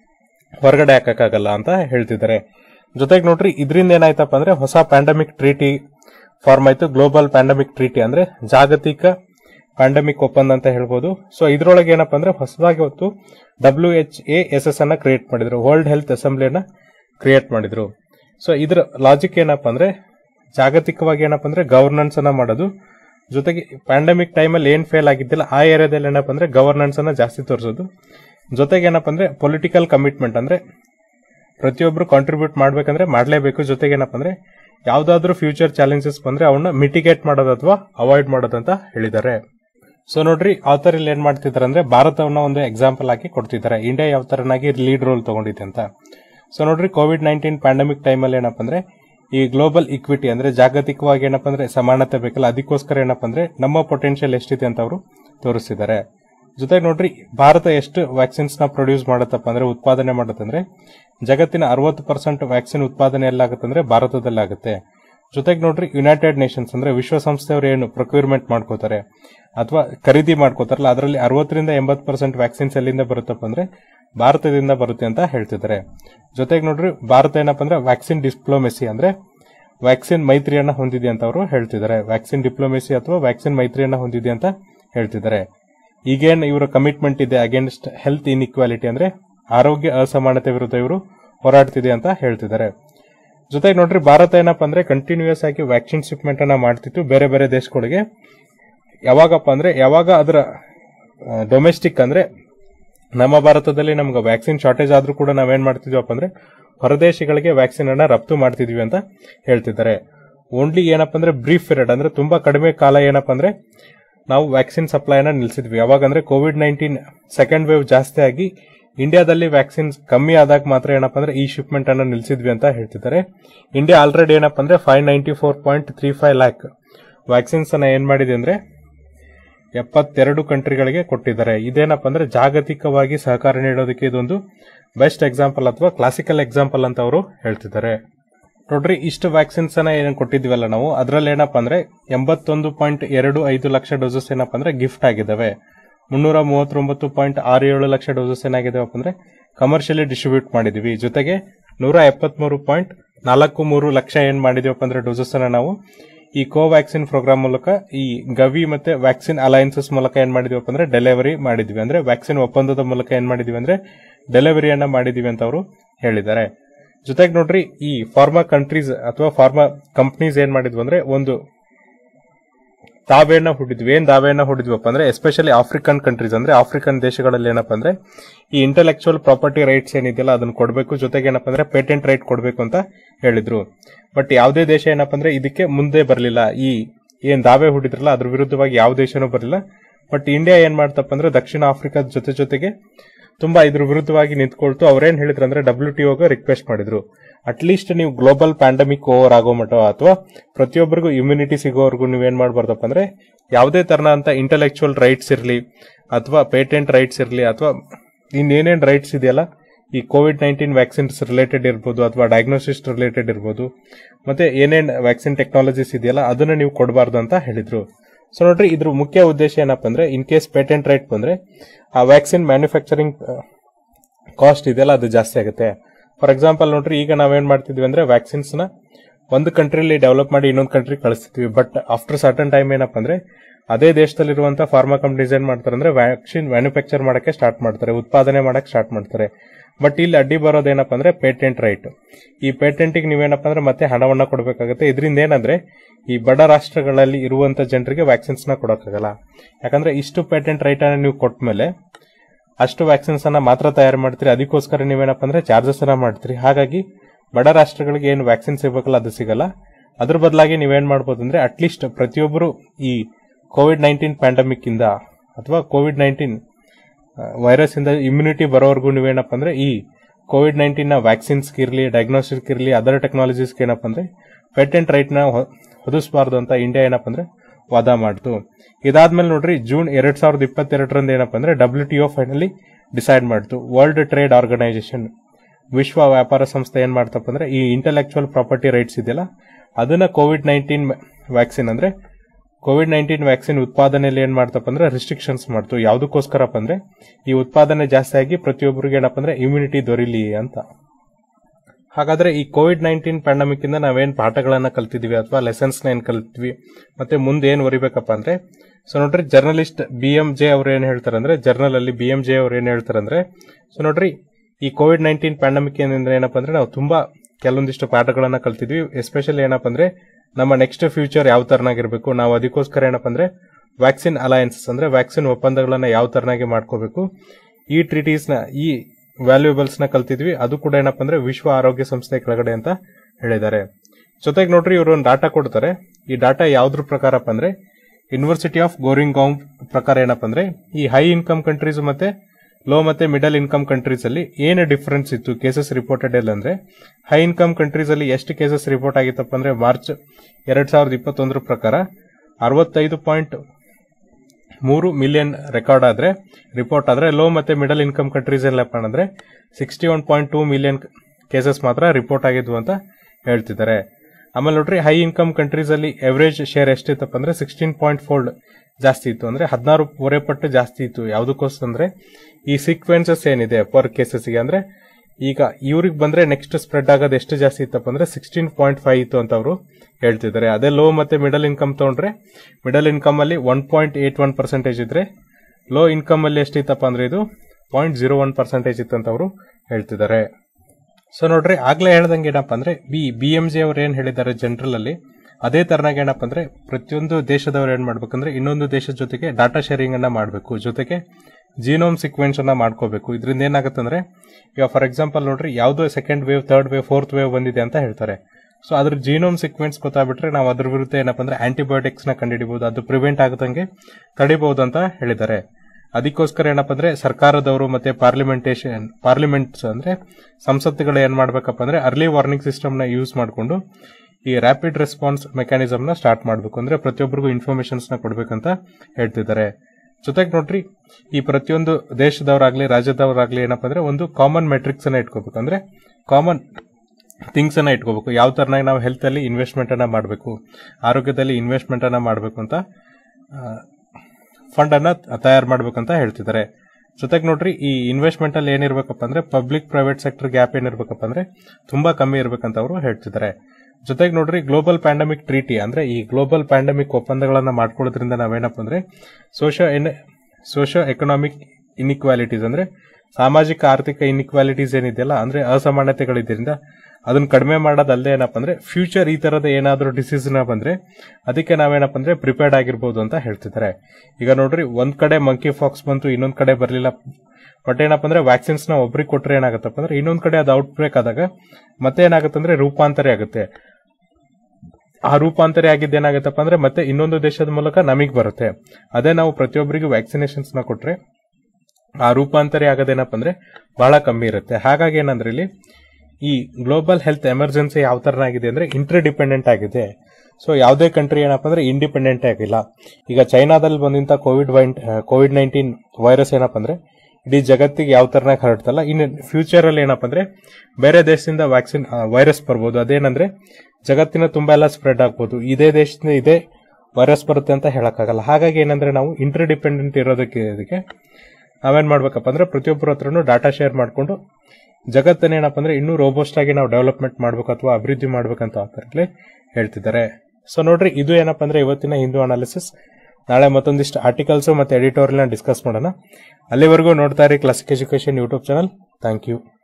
ಹೊರಗಡೆ ಹಾಕಕ್ಕಾಗಲ್ಲ ಅಂತ ಹೇಳ್ತಿದ್ದಾರೆ ಜೊತೆಗೆ ನೋಡ್ರಿ ಇದರಿಂದ ಏನಾಯ್ತಪ್ಪ ಅಂದ್ರೆ ಹೊಸ ಪ್ಯಾಂಡಮಿಕ್ ಟ್ರೀಟಿ ಫಾರ್ಮ್ ಆಯ್ತು ಗ್ಲೋಬಲ್ ಪ್ಯಾಂಡಮಿಕ್ ಟ್ರೀಟಿ ಅಂದ್ರೆ ಜಾಗತಿಕ ಪ್ಯಾಂಡಮಿಕ್ ಒಪ್ಪಂದ ಅಂತ ಹೇಳ್ಬೋದು ಸೊ ಇದ್ರೊಳಗೆ ಏನಪ್ಪ ಅಂದ್ರೆ ಹೊಸದಾಗಿ ಹೊತ್ತು W H A S S ಅನ್ನ ಕ್ರಿಯೇಟ್ ಮಾಡಿದ್ರು ವರ್ಲ್ಡ್ ಹೆಲ್ತ್ ಅಸೆಂಬ್ಲಿಯನ್ನ ಕ್ರಿಯೇಟ್ ಮಾಡಿದ್ರು ಸೊ ಇದ್ರ ಲಾಜಿಕ್ ಏನಪ್ಪ ಅಂದ್ರೆ ಜಾಗತಿಕವಾಗಿ ಏನಪ್ಪ ಅಂದ್ರೆ ಗವರ್ನೆನ್ಸ್ ಅನ್ನ ಮಾಡೋದು ಜೊತೆಗೆ ಪ್ಯಾಂಡಮಿಕ್ ಟೈಮಲ್ಲಿ ಏನ್ ಫೇಲ್ ಆಗಿದ್ದಿಲ್ಲ ಆ ಏರಿಯಾದಲ್ಲಿ ಏನಪ್ಪ ಅಂದ್ರೆ ಗವರ್ನೆನ್ಸ್ ಅನ್ನ ಜಾಸ್ತಿ ತೋರಿಸೋದು ಜೊತೆಗೆ ಏನಪ್ಪ ಅಂದ್ರೆ ಪೊಲಿಟಿಕಲ್ ಕಮಿಟ್ಮೆಂಟ್ ಅಂದ್ರೆ ಪ್ರತಿಯೊಬ್ರು ಕಾಂಟ್ರಿಬ್ಯೂಟ್ ಮಾಡ್ಬೇಕಂದ್ರೆ ಮಾಡ್ಲೇಬೇಕು ಜೊತೆಗೆ ಏನಪ್ಪ ಅಂದ್ರೆ ಯಾವ್ದಾದ್ರು ಫ್ಯೂಚರ್ ಚಾಲೆಂಜಸ್ ಬಂದ್ರೆ ಅವನ್ನ ಮಿಟಿಗೇಟ್ ಮಾಡೋದು ಅಥವಾ ಅವಾಯ್ಡ್ ಮಾಡೋದಂತ ಹೇಳಿದ್ದಾರೆ ಸೊ ನೋಡ್ರಿ ಆಥರ್ ಇಲ್ಲಿ ಏನ್ ಮಾಡ್ತಿದ್ದಾರೆ ಅಂದ್ರೆ ಭಾರತವನ್ನ ಒಂದು ಎಕ್ಸಾಂಪಲ್ ಆಗಿ ಕೊಡ್ತಿದ್ದಾರೆ ಇಂಡಿಯಾ ಯಾವ ತರನಾಗಿ ಲೀಡ್ ರೋಲ್ ತಗೊಂಡಿದೆ ಅಂತ ಸೊ ನೋಡ್ರಿ ಕೋವಿಡ್ ನೈನ್ಟೀನ್ ಪ್ಯಾಂಡಮಿಕ್ ಟೈಮಲ್ಲಿ ಏನಪ್ಪ ಅಂದ್ರೆ ಈ ಗ್ಲೋಬಲ್ ಇಕ್ವಿಟಿ ಅಂದ್ರೆ ಜಾಗತಿಕವಾಗಿ ಏನಪ್ಪ ಅಂದ್ರೆ ಸಮಾನತೆ ಬೇಕಲ್ಲ ಅದಕ್ಕೋಸ್ಕರ ಏನಪ್ಪ ಅಂದ್ರೆ ನಮ್ಮ ಪೊಟೆನ್ಶಿಯಲ್ ಎಷ್ಟಿದೆ ಅಂತ ಅವರು ತೋರಿಸಿದ್ದಾರೆ ಜೊತೆಗೆ ನೋಡ್ರಿ ಭಾರತ ಎಷ್ಟು ವ್ಯಾಕ್ಸಿನ್ಸ್ ನ ಪ್ರೊಡ್ಯೂಸ್ ಮಾಡತ್ತಪ್ಪ ಅಂದ್ರೆ ಉತ್ಪಾದನೆ ಮಾಡತ್ತಂದ್ರೆ ಜಗತ್ತಿನ ಅರವತ್ತು ಪರ್ಸೆಂಟ್ ವ್ಯಾಕ್ಸಿನ್ ಉತ್ಪಾದನೆ ಎಲ್ಲಾಗತ್ತಂದ್ರೆ ಭಾರತದಲ್ಲಿ ಆಗುತ್ತೆ ಜೊತೆಗೆ ನೋಡ್ರಿ ಯುನೈಟೆಡ್ ನೇಷನ್ಸ್ ಅಂದ್ರೆ ವಿಶ್ವಸಂಸ್ಥೆಯವರು ಏನು ಪ್ರೊಕ್ಯೂರ್ಮೆಂಟ್ ಮಾಡ್ಕೋತಾರೆ ಅಥವಾ ಖರೀದಿ ಮಾಡ್ಕೋತಾರಲ್ಲ ಅದರಲ್ಲಿ ಅರವತ್ತರಿಂದ ಎಂಬತ್ತು ಪರ್ಸೆಂಟ್ ವ್ಯಾಕ್ಸಿನ್ಸ್ ಎಲ್ಲಿಂದ ಬರುತ್ತಪ್ಪ ಅಂದ್ರೆ ಭಾರತದಿಂದ ಬರುತ್ತೆ ಅಂತ ಹೇಳ್ತಿದ್ದಾರೆ ಜೊತೆಗೆ ನೋಡ್ರಿ ಭಾರತ ಏನಪ್ಪ ಅಂದ್ರೆ ವ್ಯಾಕ್ಸಿನ್ ಡಿಪ್ಲೊಮೆಸಿ ಅಂದ್ರೆ ವ್ಯಾಕ್ಸಿನ್ ಮೈತ್ರಿಯನ್ನ ಹೊಂದಿದೆ ಅಂತ ಅವರು ಹೇಳ್ತಿದ್ದಾರೆ ವ್ಯಾಕ್ಸಿನ್ ಡಿಪ್ಲೊಮೆಸಿ ಅಥವಾ ವ್ಯಾಕ್ಸಿನ್ ಮೈತ್ರಿಯನ್ನ ಹೊಂದಿದೆ ಅಂತ ಹೇಳ್ತಿದ್ದಾರೆ ಈಗೇನ್ ಇವರ ಕಮಿಟ್ಮೆಂಟ್ ಇದೆ ಅಗೇನ್ಸ್ಟ್ ಹೆಲ್ತ್ ಇನ್ಇಕ್ವಾಲಿಟಿ ಅಂದ್ರೆ ಆರೋಗ್ಯ ಅಸಮಾನತೆ ವಿರುದ್ಧ ಇವರು ಹೋರಾಡ್ತಿದೆ ಅಂತ ಹೇಳ್ತಿದ್ದಾರೆ ಜೊತೆಗೆ ನೋಡ್ರಿ ಭಾರತ ಏನಪ್ಪ ಅಂದ್ರೆ ಕಂಟಿನ್ಯೂಸ್ ಆಗಿ ವ್ಯಾಕ್ಸಿನ್ ಶಿಪ್ಮೆಂಟ್ ಅನ್ನ ಮಾಡ್ತಿತ್ತು ಬೇರೆ ಬೇರೆ ದೇಶಗಳಿಗೆ ಯಾವಾಗಪ್ಪ ಅಂದ್ರೆ ಯಾವಾಗ ಅದರ ಡೊಮೆಸ್ಟಿಕ್ ಅಂದ್ರೆ ನಮ್ಮ ಭಾರತದಲ್ಲಿ ನಮ್ಗೆ ವ್ಯಾಕ್ಸಿನ್ ಶಾರ್ಟೇಜ್ ಆದ್ರೂ ಕೂಡ ನಾವೇನ್ ಮಾಡ್ತಿದ್ವಪ್ಪ ಅಂದ್ರೆ ಹೊರದೇಶಗಳಿಗೆ ವ್ಯಾಕ್ಸಿನ್ ಅನ್ನ ರಫ್ತು ಮಾಡ್ತಿದ್ವಿ ಅಂತ ಹೇಳ್ತಿದ್ದಾರೆ ಓನ್ಲಿ ಏನಪ್ಪ ಅಂದ್ರೆ ಬ್ರೀಫ್ ಪೀರಿಯಡ್ ಅಂದ್ರೆ ತುಂಬಾ ಕಡಿಮೆ ಕಾಲ ಏನಪ್ಪ ಅಂದ್ರೆ ನಾವು ವ್ಯಾಕ್ಸಿನ್ ಸಪ್ಲೈನ ನಿಲ್ಸಿದ್ವಿ ಯಾವಾಗ ಅಂದ್ರೆ ಕೋವಿಡ್ ನೈನ್ಟೀನ್ ಸೆಕೆಂಡ್ ವೇವ್ ಜಾಸ್ತಿ ಆಗಿ ಇಂಡಿಯಾದಲ್ಲಿ ವ್ಯಾಕ್ಸಿನ್ಸ್ ಕಮ್ಮಿ ಆದಾಗ ಮಾತ್ರ ಏನಪ್ಪ ಅಂದ್ರೆ ಈ ಶಿಪ್ಮೆಂಟ್ ಅನ್ನ ನಿಲ್ಸಿದ್ವಿ ಅಂತ ಹೇಳ್ತಿದ್ದಾರೆ ಇಂಡಿಯಾ ಆಲ್ರೆಡಿ ಏನಪ್ಪ ಅಂದ್ರೆ five ninety four point three five lakh vaccines ಅನ್ನ ಏನ್ ಮಾಡಿದೆ ಅಂದ್ರೆ ಎಪ್ಪತ್ತೆರಡು ಕಂಟ್ರಿಗಳಿಗೆ ಕೊಟ್ಟಿದ್ದಾರೆ ಇದೇನಪ್ಪ ಅಂದ್ರೆ ಜಾಗತಿಕವಾಗಿ ಸಹಕಾರ ನೀಡೋದಕ್ಕೆ ಇದೊಂದು ಬೆಸ್ಟ್ ಎಕ್ಸಾಂಪಲ್ ಅಥವಾ ಕ್ಲಾಸಿಕಲ್ ಎಕ್ಸಾಂಪಲ್ ಅಂತ ಅವರು ಹೇಳ್ತಿದ್ದಾರೆ ನೋಡ್ರಿ ಇಷ್ಟು ವ್ಯಾಕ್ಸಿನ್ಸ್ ಅನ್ನ ಏನ್ ಕೊಟ್ಟಿದ್ವಲ್ಲ ನಾವು ಅದ್ರಲ್ಲಿ ಏನಪ್ಪ ಅಂದ್ರೆ ಎಂಬತ್ತೊಂದು ಪಾಯಿಂಟ್ ಎರಡು ಐದು ಲಕ್ಷ ಡೋಸಸ್ ಏನಪ್ಪ ಅಂದ್ರೆ ಗಿಫ್ಟ್ ಆಗಿದಾವೆ ಮುನ್ನೂರ ಮೂವತ್ತೊಂಬತ್ತು ಪಾಯಿಂಟ್ ಆರು ಏಳು ಲಕ್ಷ ಡೋಸಸ್ ಏನಾಗಿದಾವಪ್ಪ ಅಂದ್ರೆ ಕಮರ್ಷಿಯಲಿ ಡಿಸ್ಟ್ರಿಬ್ಯೂಟ್ ಮಾಡಿದೀವಿ ಜೊತೆಗೆ ನೂರ ಎಪ್ಪತ್ಮೂರು ಪಾಯಿಂಟ್ ನಾಲ್ಕು ಮೂರು ಲಕ್ಷ ಏನ್ ಮಾಡಿದೀವಪ್ಪ ಅಂದ್ರೆ ಡೋಸಸ್ ಅನ್ನ ನಾವು ಈ ಕೋವ್ಯಾಕ್ಸಿನ್ ಪ್ರೋಗ್ರಾಮ್ ಮೂಲಕ ಈ ಗವಿ ಮತ್ತೆ ವ್ಯಾಕ್ಸಿನ್ ಅಲಯನ್ಸಸ್ ಮೂಲಕ ಏನ್ ಮಾಡಿದೀವಪ್ಪ ಅಂದ್ರೆ ಡೆಲಿವರಿ ಮಾಡಿದ್ವಿ ಅಂದ್ರೆ ವ್ಯಾಕ್ಸಿನ್ ಒಪ್ಪಂದದ ಮೂಲಕ ಏನ್ ಮಾಡಿದೀವಿ ಅಂದ್ರೆ ಡೆಲಿವರಿಯನ್ನ ಮಾಡಿದೀವಿ ಅಂತ ಅವರು ಹೇಳಿದ್ದಾರೆ ಜೊತೆಗೆ ನೋಡ್ರಿ ಈ ಫಾರ್ಮಾ ಕಂಟ್ರೀಸ್ ಅಥವಾ ಫಾರ್ಮಾ ಕಂಪ್ನೀಸ್ ಏನ್ ಮಾಡಿದ್ವು ಅಂದ್ರೆ ಒಂದು ತಾವೇನ ಹುಟ್ಟಿದ್ವಿ ಏನ್ ದಾವೆಯನ್ನ ಹುಟ್ಟಿದ್ವಪ್ಪ ಅಂದ್ರೆ ಎಸ್ಪೆಷಲಿ ಆಫ್ರಿಕನ್ ಕಂಟ್ರೀಸ್ ಅಂದ್ರೆ ಆಫ್ರಿಕನ್ ದೇಶಗಳಲ್ಲಿ ಏನಪ್ಪ ಅಂದ್ರೆ ಈ ಇಂಟೆಲೆಕ್ಚುಯಲ್ ಪ್ರಾಪರ್ಟಿ ರೈಟ್ಸ್ ಏನಿದೆಯಲ್ಲ ಅದನ್ನ ಕೊಡಬೇಕು ಜೊತೆಗೆ ಏನಪ್ಪ ಅಂದ್ರೆ ಪೇಟೆಂಟ್ ರೈಟ್ ಕೊಡಬೇಕು ಅಂತ ಹೇಳಿದ್ರು ಬಟ್ ಯಾವುದೇ ದೇಶ ಏನಪ್ಪ ಅಂದ್ರೆ ಇದಕ್ಕೆ ಮುಂದೆ ಬರಲಿಲ್ಲ ಈ ಏನ್ ದಾವೆ ಹುಟ್ಟಿದ್ರಲ್ಲ ಅದ್ರ ವಿರುದ್ಧವಾಗಿ ಯಾವ ದೇಶನೂ ಬರಲಿಲ್ಲ ಬಟ್ ಇಂಡಿಯಾ ಏನ್ ಮಾಡ್ತಪ್ಪ ಅಂದ್ರೆ ದಕ್ಷಿಣ ಆಫ್ರಿಕಾದ ಜೊತೆ ಜೊತೆಗೆ ತುಂಬಾ ಇದ್ರ ವಿರುದ್ಧವಾಗಿ ನಿಂತ್ಕೊಳ್ತು ಅವ್ರೇನ್ ಹೇಳಿದ್ರು ಅಂದ್ರೆ ಡಬ್ಲ್ಯೂ ಟಿ ರಿಕ್ವೆಸ್ಟ್ ಮಾಡಿದ್ರು ಅಟ್ಲೀಸ್ಟ್ ನೀವು ಗ್ಲೋಬಲ್ ಪ್ಯಾಂಡಮಿಕ್ ಓವರ್ ಆಗೋ ಮಟ್ಟ ಅಥವಾ ಪ್ರತಿಯೊಬ್ಬರಿಗೂ ಇಮ್ಯುನಿಟಿ ಸಿಗೋವರೆಗೂ ನೀವೇನ್ ಮಾಡಬಾರ್ದಪ್ಪ ಅಂದ್ರೆ ಯಾವುದೇ ತರನಂತ ಇಂಟೆಲೆಕ್ಚುಯಲ್ ರೈಟ್ಸ್ ಇರಲಿ ಅಥವಾ ಪೇಟೆಂಟ್ ರೈಟ್ಸ್ ಇರಲಿ ಅಥವಾ ಇನ್ನೇನೇನ್ ರೈಟ್ಸ್ ಇದೆಯಲ್ಲ ಈ ಕೋವಿಡ್ ನೈನ್ಟೀನ್ ವ್ಯಾಕ್ಸಿನ್ಸ್ ರಿಲೇಟೆಡ್ ಇರ್ಬೋದು ಅಥವಾ ಡಯಾಗ್ನೋಸಿಸ್ ರಿಲೇಟೆಡ್ ಇರ್ಬೋದು ಮತ್ತೆ ಏನೇನ್ ವ್ಯಾಕ್ಸಿನ್ ಟೆಕ್ನಾಲಜೀಸ್ ಇದೆಯಲ್ಲ ಅದನ್ನ ನೀವು ಕೊಡಬಾರ್ದು ಅಂತ ಹೇಳಿದ್ರು ಸೊ ನೋಡ್ರಿ ಇದ್ರ ಮುಖ್ಯ ಉದ್ದೇಶ ಏನಪ್ಪ ಅಂದ್ರೆ ಇನ್ ಕೇಸ್ ಪೇಟೆಂಟ್ ರೈಟ್ ಬಂದ್ರೆ ಆ ವ್ಯಾಕ್ಸಿನ್ ಮ್ಯಾನುಫ್ಯಾಕ್ಚರಿಂಗ್ ಕಾಸ್ಟ್ ಇದೆಯಲ್ಲ ಅದು ಜಾಸ್ತಿ ಆಗುತ್ತೆ ಫಾರ್ ಎಕ್ಸಾಂಪಲ್ ನೋಡ್ರಿ ಈಗ ನಾವೇನ್ ಮಾಡ್ತಿದ್ವಿ ಅಂದ್ರೆ ವ್ಯಾಕ್ಸಿನ್ಸ್ ನ ಒಂದು ಕಂಟ್ರಿಲಿ ಡೆವಲಪ್ ಮಾಡಿ ಇನ್ನೊಂದು ಕಂಟ್ರಿ ಕಳಿಸ್ತಿದ್ವಿ ಬಟ್ ಆಫ್ಟರ್ ಸರ್ಟನ್ ಟೈಮ್ ಏನಪ್ಪ ಅಂದ್ರೆ ಅದೇ ದೇಶದಲ್ಲಿರುವಂತಹ ಫಾರ್ಮಾ ಕಂಪ್ನೀಸ್ ಏನ್ ಮಾಡ್ತಾರೆ ಅಂದ್ರೆ ವ್ಯಾಕ್ಸಿನ್ ಮ್ಯಾನುಫ್ಯಾಕ್ಚರ್ ಮಾಡಕ್ಕೆ ಸ್ಟಾರ್ಟ್ ಮಾಡ್ತಾರೆ ಉತ್ಪಾದನೆ ಮಾಡಕ್ಕೆ ಸ್ಟಾರ್ಟ್ ಮಾಡ್ತಾರೆ ಬಟ್ ಇಲ್ಲಿ ಅಡ್ಡಿ ಬರೋದೇನಪ್ಪ ಅಂದ್ರೆ ಪೇಟೆಂಟ್ ರೈಟ್ ಈ ಪೇಟೆಂಟಿಗೆ ನೀವೇನಪ್ಪ ಅಂದ್ರೆ ಮತ್ತೆ ಹಣವನ್ನ ಕೊಡಬೇಕಾಗುತ್ತೆ ಇದರಿಂದ ಏನಂದ್ರೆ ಈ ಬಡ ರಾಷ್ಟ್ರಗಳಲ್ಲಿ ಇರುವಂತ ಜನರಿಗೆ ವ್ಯಾಕ್ಸಿನ್ಸ್ ನ ಕೊಡೋಕ್ಕಾಗಲ್ಲ ಯಾಕಂದ್ರೆ ಇಷ್ಟು ಪೇಟೆಂಟ್ ರೈಟ್ ಅನ್ನ ನೀವು ಕೊಟ್ಮೇಲೆ ಅಷ್ಟು ವ್ಯಾಕ್ಸಿನ್ಸ್ ಅನ್ನ ಮಾತ್ರ ತಯಾರು ಮಾಡ್ತೀರಿ ಅದಕ್ಕೋಸ್ಕರ ನೀವೇನಪ್ಪ ಅಂದ್ರೆ ಚಾರ್ಜಸ್ ಅನ್ನ ಮಾಡ್ತೀರಿ ಹಾಗಾಗಿ ಬಡ ರಾಷ್ಟ್ರಗಳಿಗೆ ಏನು ವ್ಯಾಕ್ಸಿನ್ ಸಿಗಬೇಕಲ್ಲ ಅದು ಸಿಗಲ್ಲ ಅದ್ರ ಬದಲಾಗಿ ನೀವೇನ್ ಮಾಡ್ಬೋದು ಅಂದ್ರೆ ಅಟ್ಲೀಸ್ಟ್ ಪ್ರತಿಯೊಬ್ಬರು ಈ ಕೋವಿಡ್ ನೈನ್ಟೀನ್ ಪ್ಯಾಂಡಮಿಕ್ ಇಂದ ಅಥವಾ ಕೋವಿಡ್ ನೈನ್ಟೀನ್ ವೈರಸ್ ಇಂದ ಇಮ್ಯುನಿಟಿ ಬರೋವರೆಗೂ ನೀವೇನಪ್ಪ ಅಂದ್ರೆ ಈ ಕೋವಿಡ್ ನೈನ್ಟೀನ್ ನ ವ್ಯಾಕ್ಸಿನ್ಸ್ ಇರಲಿ ಡಯಾಗ್ನೋಸ್ಟಿಕ್ ಇರಲಿ ಅದರ್ ಟೆಕ್ನಾಲಜೀಸ್ ಏನಪ್ಪ ಅಂದ್ರೆ ಪೇಟೆಂಟ್ ರೈಟ್ ನ ಹೊದಿಸಬಾರ್ದು ಅಂತ ಇಂಡಿಯಾ ಏನಪ್ಪ ಅಂದ್ರೆ ವಾದ ಮಾಡ್ತು ಇದಾದ್ಮೇಲೆ ನೋಡ್ರಿ ಜೂನ್ ಎರಡ್ ಸಾವಿರದ ಇಪ್ಪತ್ತೆರಡರಂದು ಏನಪ್ಪ ಅಂದ್ರೆ W T O finally decide ಮಾಡ್ತು ವರ್ಲ್ಡ್ ಟ್ರೇಡ್ ಆರ್ಗನೈಸೇಷನ್ ವಿಶ್ವ ವ್ಯಾಪಾರ ಸಂಸ್ಥೆ ಏನ್ ಮಾಡ್ತಪ್ಪ ಅಂದ್ರೆ ಈ ಇಂಟೆಲೆಕ್ಚುಯಲ್ ಪ್ರಾಪರ್ಟಿ ರೈಟ್ಸ್ ಇದೆಯಲ್ಲ ಅದನ್ನ ಕೋವಿಡ್ ನೈನ್ಟೀನ್ ವ್ಯಾಕ್ಸಿನ್ ಅಂದ್ರೆ ಕೋವಿಡ್ ನೈನ್ಟೀನ್ ವ್ಯಾಕ್ಸಿನ್ ಉತ್ಪಾದನೆಯಲ್ಲಿ ಏನ್ ಮಾಡ್ತಪ್ಪ ಅಂದ್ರೆ ರಿಸ್ಟ್ರಿಕ್ಷನ್ಸ್ ಮಾಡ್ತು ಯಾವ್ದಕ್ಕೋಸ್ಕರಪ್ಪ ಅಂದ್ರೆ ಈ ಉತ್ಪಾದನೆ ಜಾಸ್ತಿ ಆಗಿ ಪ್ರತಿಯೊಬ್ಬರಿಗೆ ಏನಪ್ಪ ಅಂದ್ರೆ ಇಮ್ಯುನಿಟಿ ದೊರೀಲಿ ಅಂತ ಹಾಗಾದ್ರೆ ಈ ಕೋವಿಡ್ ನೈನ್ಟೀನ್ ಪ್ಯಾಂಡಮಿಕ್ ಇಂದ ನಾವೇನ್ ಪಾಠಗಳನ್ನ ಕಲ್ತಿದ್ವಿ ಅಥವಾ ಲೆಸನ್ಸ್ ನ ಏನ್ ಕಲ್ತಿದ್ವಿ ಮತ್ತೆ ಮುಂದೆ ಏನ್ ಬರಿಬೇಕಪ್ಪ ಅಂದ್ರೆ ಸೊ ನೋಡ್ರಿ ಜರ್ನಲಿಸ್ಟ್ ಬಿ ಎಂ ಜೆ ಅವ್ರು ಏನ್ ಹೇಳ್ತಾರೆ ಅಂದ್ರೆ ಜರ್ನಲ್ ಅಲ್ಲಿ ಬಿ ಎಂ ಜೆ ಅವ್ರು ಏನ್ ಹೇಳ್ತಾರೆ ಅಂದ್ರೆ ಸೊ ನೋಡ್ರಿ ಈ ಕೋವಿಡ್ ನೈನ್ಟೀನ್ ಪ್ಯಾಂಡಮಿಕ್ ಏನಂದ್ರೆ ಏನಪ್ಪ ಅಂದ್ರೆ ನಾವು ತುಂಬಾ ಕೆಲವೊಂದಿಷ್ಟು ಪಾಠಗಳನ್ನ ಕಲ್ತಿದ್ವಿ ಎಸ್ಪೆಷಲಿ ಏನಪ್ಪ ಅಂದ್ರೆ ನಮ್ಮ ನೆಕ್ಸ್ಟ್ ಫ್ಯೂಚರ್ ಯಾವ ತರನಾಗಿರ್ಬೇಕು ನಾವು ಅದಕ್ಕೋಸ್ಕರ ಏನಪ್ಪ ಅಂದ್ರೆ ವ್ಯಾಕ್ಸಿನ್ ಅಲಯನ್ಸಸ್ ಅಂದ್ರೆ ವ್ಯಾಕ್ಸಿನ್ ಒಪ್ಪಂದಗಳನ್ನ ಯಾವ ತರನಾಗಿ ಮಾಡ್ಕೋಬೇಕು ಈ ಟ್ರೀಟೀಸ್ ನ ಈ ವ್ಯಾಲ್ಯೂಬಲ್ಸ್ ನ ಕಲ್ತಿದ್ವಿ ಅದು ಕೂಡ ಏನಪ್ಪ ಅಂದ್ರೆ ವಿಶ್ವ ಆರೋಗ್ಯ ಸಂಸ್ಥೆ ಕೆಳಗಡೆ ಅಂತ ಹೇಳಿದ್ದಾರೆ ಜೊತೆಗೆ ನೋಡ್ರಿ ಇವರು ಒಂದು ಡಾಟಾ ಕೊಡ್ತಾರೆ ಈ ಡಾಟಾ ಯಾವ್ದ್ರ ಪ್ರಕಾರಪ್ಪ ಅಂದ್ರೆ ಯೂನಿವರ್ಸಿಟಿ ಆಫ್ ಗೋರಿಂಗಾಂಗ್ ಪ್ರಕಾರ ಏನಪ್ಪ ಅಂದ್ರೆ ಈ ಹೈ ಇನ್ಕಮ್ ಕಂಟ್ರೀಸ್ ಮತ್ತೆ ಲೋ ಮತ್ತೆ ಮಿಡಲ್ ಇನ್ಕಮ್ ಕಂಟ್ರೀಸ್ ಅಲ್ಲಿ ಏನು ಡಿಫರೆನ್ಸ್ ಇತ್ತು ಕೇಸಸ್ ರಿಪೋರ್ಟೆಡ್ ಎಲ್ಲ ಅಂದ್ರೆ ಹೈ ಇನ್ಕಮ್ ಕಂಟ್ರೀಸ್ ಅಲ್ಲಿ ಎಷ್ಟು ಕೇಸಸ್ ರಿಪೋರ್ಟ್ ಆಗಿತ್ತಪ್ಪ ಅಂದ್ರೆ ಮಾರ್ಚ್ ಎರಡ್ ಸಾವಿರದ ಇಪ್ಪತ್ತೊಂದರ ಪ್ರಕಾರ ಅರವತ್ತೈದು ಪಾಯಿಂಟ್ ಮೂರು ಮಿಲಿಯನ್ ರೆಕಾರ್ಡ್ ಆದ್ರೆ ರಿಪೋರ್ಟ್ ಆದ್ರೆ ಲೋ ಮತ್ತೆ ಮಿಡಲ್ ಇನ್ಕಮ್ ಕಂಟ್ರೀಸ್ ಎಲ್ಲಪ್ಪ ಅಂದ್ರೆ sixty one point two million cases ಮಾತ್ರ ರಿಪೋರ್ಟ್ ಆಗಿದ್ವು ಅಂತ ಹೇಳ್ತಿದ್ದಾರೆ ಆಮೇಲೆ ನೋಡ್ರಿ ಹೈ ಇನ್ಕಮ್ ಕಂಟ್ರೀಸ್ ಅಲ್ಲಿ ಎವರೇಜ್ ಶೇರ್ ಎಷ್ಟಿತ್ತಪ್ಪ ಅಂದ್ರೆ ಸಿಕ್ಸ್ಟೀನ್ ಪಾಯಿಂಟ್ ಫೋಲ್ಡ್ ಜಾಸ್ತಿ ಇತ್ತು ಅಂದ್ರೆ ಹದಿನಾರೂವರೆ ಪಟ್ಟು ಜಾಸ್ತಿ ಇತ್ತು ಯಾವುದಕ್ಕೋಸ್ಕರ ಅಂದ್ರೆ ಈ ಸೀಕ್ವೆನ್ಸಸ್ ಏನಿದೆ ಪರ್ ಕೇಸಸ್ಗೆ ಅಂದ್ರೆ ಈಗ ಇವ್ರಿಗೆ ಬಂದ್ರೆ ನೆಕ್ಸ್ಟ್ ಸ್ಪ್ರೆಡ್ ಆಗೋದು ಎಷ್ಟು ಜಾಸ್ತಿ ಇತ್ತಪ್ಪ ಅಂದ್ರೆ ಸಿಕ್ಸ್ಟೀನ್ ಪಾಯಿಂಟ್ ಫೈವ್ ಇತ್ತು ಅಂತ ಅವರು ಹೇಳ್ತಿದ್ದಾರೆ ಅದೇ ಲೋ ಮತ್ತೆ ಮಿಡಲ್ ಇನ್ಕಮ್ ತಗೊಂಡ್ರೆ ಮಿಡಲ್ ಇನ್ಕಮ್ ಅಲ್ಲಿ one point eight one percentage ಇದ್ರೆ ಲೋ ಇನ್ಕಮ್ ಅಲ್ಲಿ ಎಷ್ಟಿತ್ತಪ್ಪ ಅಂದ್ರೆ ಇದು ಪಾಯಿಂಟ್ ಜೀರೋ ಒನ್ ಪರ್ಸೆಂಟೇಜ್ ಇತ್ತು ಅಂತ ಅವರು ಹೇಳ್ತಿದ್ದಾರೆ ಸೊ ನೋಡ್ರಿ ಆಗ್ಲೇ ಹೇಳ್ದಂಗೆ ಏನಪ್ಪ ಅಂದ್ರೆ ಬಿ ಬಿ ಎಂ ಜಿ ಅವ್ರು ಏನ್ ಹೇಳಿದ್ದಾರೆ ಜನರಲ್ ಅಲ್ಲಿ ಅದೇ ತರನಾಗಿ ಏನಪ್ಪ ಅಂದ್ರೆ ಪ್ರತಿಯೊಂದು ದೇಶದವ್ರು ಏನ್ ಮಾಡ್ಬೇಕಂದ್ರೆ ಇನ್ನೊಂದು ದೇಶದ ಜೊತೆಗೆ ಡಾಟಾ ಶೇರಿಂಗ್ ಅನ್ನ ಮಾಡಬೇಕು ಜೊತೆಗೆ ಜೀನೋಮ್ ಸೀಕ್ವೆನ್ಸ್ ಅನ್ನ ಮಾಡ್ಕೋಬೇಕು ಇದರಿಂದ ಏನಾಗುತ್ತೆ ಅಂದ್ರೆ ಈಗ ಫಾರ್ ಎಕ್ಸಾಂಪಲ್ ನೋಡ್ರಿ ಯಾವುದೋ second wave third wave fourth wave ಬಂದಿದೆ ಅಂತ ಹೇಳ್ತಾರೆ ಸೊ ಅದ್ರ ಜೀನೋಮ್ ಸೀಕ್ವೆನ್ಸ್ ಗೊತ್ತಾಗ್ಬಿಟ್ರೆ ನಾವು ಅದ್ರ ವಿರುದ್ಧ ಏನಪ್ಪ ಅಂದ್ರೆ ಆಂಟಿಬಯೋಟಿಕ್ಸ್ ನ ಕಂಡುಹಿಡಿಬಹುದು ಅದು ಪ್ರಿವೆಂಟ್ ಆಗದಂಗೆ ತಡಿಬಹುದು ಅಂತ ಹೇಳಿದ್ದಾರೆ ಅದಕ್ಕೋಸ್ಕರ ಏನಪ್ಪ ಅಂದ್ರೆ ಸರ್ಕಾರದವರು ಮತ್ತೆ ಪಾರ್ಲಿಮೆಂಟೇಷನ್ ಪಾರ್ಲಿಮೆಂಟ್ಸ್ ಅಂದ್ರೆ ಸಂಸತ್ತುಗಳು ಏನ್ ಮಾಡ್ಬೇಕಪ್ಪ ಅಂದ್ರೆ ಅರ್ಲಿ ವಾರ್ನಿಂಗ್ ಸಿಸ್ಟಮ್ ನ ಯೂಸ್ ಮಾಡಿಕೊಂಡು ಈ ರ್ಯಾಪಿಡ್ ರೆಸ್ಪಾನ್ಸ್ ಮೆಕ್ಯಾನಿಸಮ್ ನ ಸ್ಟಾರ್ಟ್ ಮಾಡಬೇಕು ಅಂದ್ರೆ ಪ್ರತಿಯೊಬ್ಬರಿಗೂ ಇನ್ಫಾರ್ಮೇಶನ್ಸ್ ನ ಕೊಡ್ಬೇಕಂತ ಹೇಳ್ತಿದ್ದಾರೆ ಜೊತೆಗೆ ನೋಡ್ರಿ ಈ ಪ್ರತಿಯೊಂದು ದೇಶದವರಾಗ್ಲಿ ರಾಜ್ಯದವರಾಗ್ಲಿ ಏನಪ್ಪ ಅಂದ್ರೆ ಒಂದು ಕಾಮನ್ ಮೆಟ್ರಿಕ್ಸ್ ಅನ್ನ ಇಟ್ಕೋಬೇಕು ಅಂದ್ರೆ ಕಾಮನ್ ಥಿಂಗ್ಸ್ ಅನ್ನ ಇಟ್ಕೋಬೇಕು ಯಾವ ತರನಾಗಿ ನಾವು ಹೆಲ್ತ್ ಅಲ್ಲಿ ಇನ್ವೆಸ್ಟ್ಮೆಂಟ್ ಅನ್ನ ಮಾಡಬೇಕು ಆರೋಗ್ಯದಲ್ಲಿ ಇನ್ವೆಸ್ಟ್ಮೆಂಟ್ ಅನ್ನ ಮಾಡಬೇಕು ಅಂತ ಫಂಡ್ ಅನ್ನ ತಯಾರು ಮಾಡ್ಬೇಕಂತ ಹೇಳ್ತಿದ್ದಾರೆ ಜೊತೆಗೆ ನೋಡ್ರಿ ಈ ಇನ್ವೆಸ್ಟ್ಮೆಂಟ್ ಅಲ್ಲಿ ಏನಿರ್ಬೇಕಪ್ಪ ಅಂದ್ರೆ ಪಬ್ಲಿಕ್ ಪ್ರೈವೇಟ್ ಸೆಕ್ಟರ್ ಗ್ಯಾಪ್ ಏನಿರ್ಬೇಕಪ್ಪ ಅಂದ್ರೆ ತುಂಬಾ ಕಮ್ಮಿ ಇರ್ಬೇಕಂತ ಅವರು ಹೇಳ್ತಿದ್ದಾರೆ ಜೊತೆಗೆ ನೋಡ್ರಿ ಗ್ಲೋಬಲ್ ಪ್ಯಾಂಡಮಿಕ್ ಟ್ರೀಟಿ ಅಂದ್ರೆ ಈ ಗ್ಲೋಬಲ್ ಪ್ಯಾಂಡಮಿಕ್ ಒಪ್ಪಂದಗಳನ್ನ ಮಾಡ್ಕೊಳ್ಳೋದ್ರಿಂದ ನಾವೇನಪ್ಪ ಅಂದ್ರೆ ಸೋಶೋ ಸೋಶೋ ಎಕನಾಮಿಕ್ ಇನ್ಇಕ್ವಾಲಿಟೀಸ್ ಅಂದ್ರೆ ಸಾಮಾಜಿಕ ಆರ್ಥಿಕ ಇನ್ಇಕ್ವಾಲಿಟೀಸ್ ಏನಿದೆಯಲ್ಲ ಅಂದ್ರೆ ಅಸಮಾನತೆಗಳಿದ್ರಿಂದ ಅದನ್ನ ಕಡಿಮೆ ಮಾಡೋದಲ್ಲದೆ ಏನಪ್ಪ ಅಂದ್ರೆ ಫ್ಯೂಚರ್ ಈ ತರದ ಏನಾದರೂ ಡಿಸೀಸ್ ನ ಬಂದ್ರೆ ಅದಕ್ಕೆ ನಾವೇನಪ್ಪ ಅಂದ್ರೆ ಪ್ರಿಪೇರ್ಡ್ ಆಗಿರ್ಬೋದು ಅಂತ ಹೇಳ್ತಿದ್ದಾರೆ ಈಗ ನೋಡ್ರಿ ಒಂದ್ ಕಡೆ ಮಂಕಿ ಫಾಕ್ಸ್ ಬಂತು ಇನ್ನೊಂದ್ ಕಡೆ ಬರಲಿಲ್ಲ ಬಟ್ ಏನಪ್ಪ ಅಂದ್ರೆ ವ್ಯಾಕ್ಸಿನ್ಸ್ ನ ಒಬ್ರಿಗೆ ಕೊಟ್ರೆ ಏನಾಗುತ್ತಪ್ಪ ಅಂದ್ರೆ ಇನ್ನೊಂದ್ ಕಡೆ ಅದು ಔಟ್ ಬ್ರೇಕ್ ಆದಾಗ ಮತ್ತೆ ಏನಾಗುತ್ತೆ ಅಂದ್ರೆ ರೂಪಾಂತರಿ ಆಗುತ್ತೆ ಆ ರೂಪಾಂತರಿ ಆಗಿದ್ದು ಏನಾಗುತ್ತಪ್ಪ ಅಂದ್ರೆ ಮತ್ತೆ ಇನ್ನೊಂದು ದೇಶದ ಮೂಲಕ ನಮಗ್ ಬರುತ್ತೆ ಅದೇ ನಾವು ಪ್ರತಿಯೊಬ್ಬರಿಗೂ ವ್ಯಾಕ್ಸಿನೇಷನ್ಸ್ ನ ಕೊಟ್ರೆ ಆ ರೂಪಾಂತರಿ ಆಗೋದೇನಪ್ಪ ಅಂದ್ರೆ ಬಹಳ ಕಮ್ಮಿ ಇರುತ್ತೆ ಹಾಗಾಗಿ ಏನಂದ್ರೆ ಇಲ್ಲಿ ಈ ಗ್ಲೋಬಲ್ ಹೆಲ್ತ್ ಎಮರ್ಜೆನ್ಸಿ ಯಾವ ತರನಾಗಿದೆ ಅಂದ್ರೆ ಇಂಟರ್ ಡಿಪೆಂಡೆಂಟ್ ಆಗಿದೆ ಸೊ ಯಾವುದೇ ಕಂಟ್ರಿ ಏನಪ್ಪ ಅಂದ್ರೆ ಇಂಡಿಪೆಂಡೆಂಟ್ ಆಗಿಲ್ಲ ಈಗ ಚೈನಾದಲ್ಲಿ ಬಂದಿಂತ ಕೋವಿಡ್ ಕೋವಿಡ್ ನೈನ್ಟೀನ್ ವೈರಸ್ ಏನಪ್ಪ ಅಂದ್ರೆ ಇಡೀ ಜಗತ್ತಿಗೆ ಯಾವ ತರನಾಗಿ ಹರಡ್ತಲ್ಲ ಇನ್ನು ಫ್ಯೂಚರ್ ಅಲ್ಲಿ ಏನಪ್ಪ ಅಂದ್ರೆ ಬೇರೆ ದೇಶದಿಂದ ವ್ಯಾಕ್ಸಿನ್ ವೈರಸ್ ಬರ್ಬೋದು ಅದೇನಂದ್ರೆ ಜಗತ್ತಿನ ತುಂಬಾ ಎಲ್ಲ ಸ್ಪ್ರೆಡ್ ಆಗ್ಬೋದು ಇದೇ ದೇಶದಿಂದ ಇದೇ ವೈರಸ್ ಬರುತ್ತೆ ಅಂತ ಹೇಳಕ್ಕಾಗಲ್ಲ ಹಾಗಾಗಿ ಏನಂದ್ರೆ ನಾವು ಇಂಟರ್ ಡಿಪೆಂಡೆಂಟ್ ಇರೋದಕ್ಕೆ ಇದಕ್ಕೆ ನಾವೇನ್ ಮಾಡ್ಬೇಕಪ್ಪ ಅಂದ್ರೆ ಪ್ರತಿಯೊಬ್ಬರ ಹತ್ರನು ಡಾಟಾ ಶೇರ್ ಮಾಡ್ಕೊಂಡು ಜಗತ್ತನ್ನ ಏನಪ್ಪ ಅಂದ್ರೆ ಇನ್ನೂ ರೋಬೋಸ್ಟ್ ಆಗಿ ನಾವು ಡೆವಲಪ್ಮೆಂಟ್ ಮಾಡ್ಬೇಕು ಅಥವಾ ಅಭಿವೃದ್ಧಿ ಮಾಡ್ಬೇಕಂತ ಆತರಲ್ಲಿ ಹೇಳ್ತಿದ್ದಾರೆ ಸೊ ನೋಡ್ರಿ ಇದು ಏನಪ್ಪ ಅಂದ್ರೆ ಇವತ್ತಿನ ಹಿಂದೂ ಅನಾಲಿಸಿಸ್ ನಾಳೆ ಮತ್ತೊಂದಿಷ್ಟು ಆರ್ಟಿಕಲ್ಸ್ ಮತ್ತೆ ಎಡಿಟೋರಿಯಲ್ ಡಿಸ್ಕಸ್ ಮಾಡೋಣ ಅಲ್ಲಿವರೆಗೂ ನೋಡ್ತಾ ಇರಿ classic education YouTube channel thank you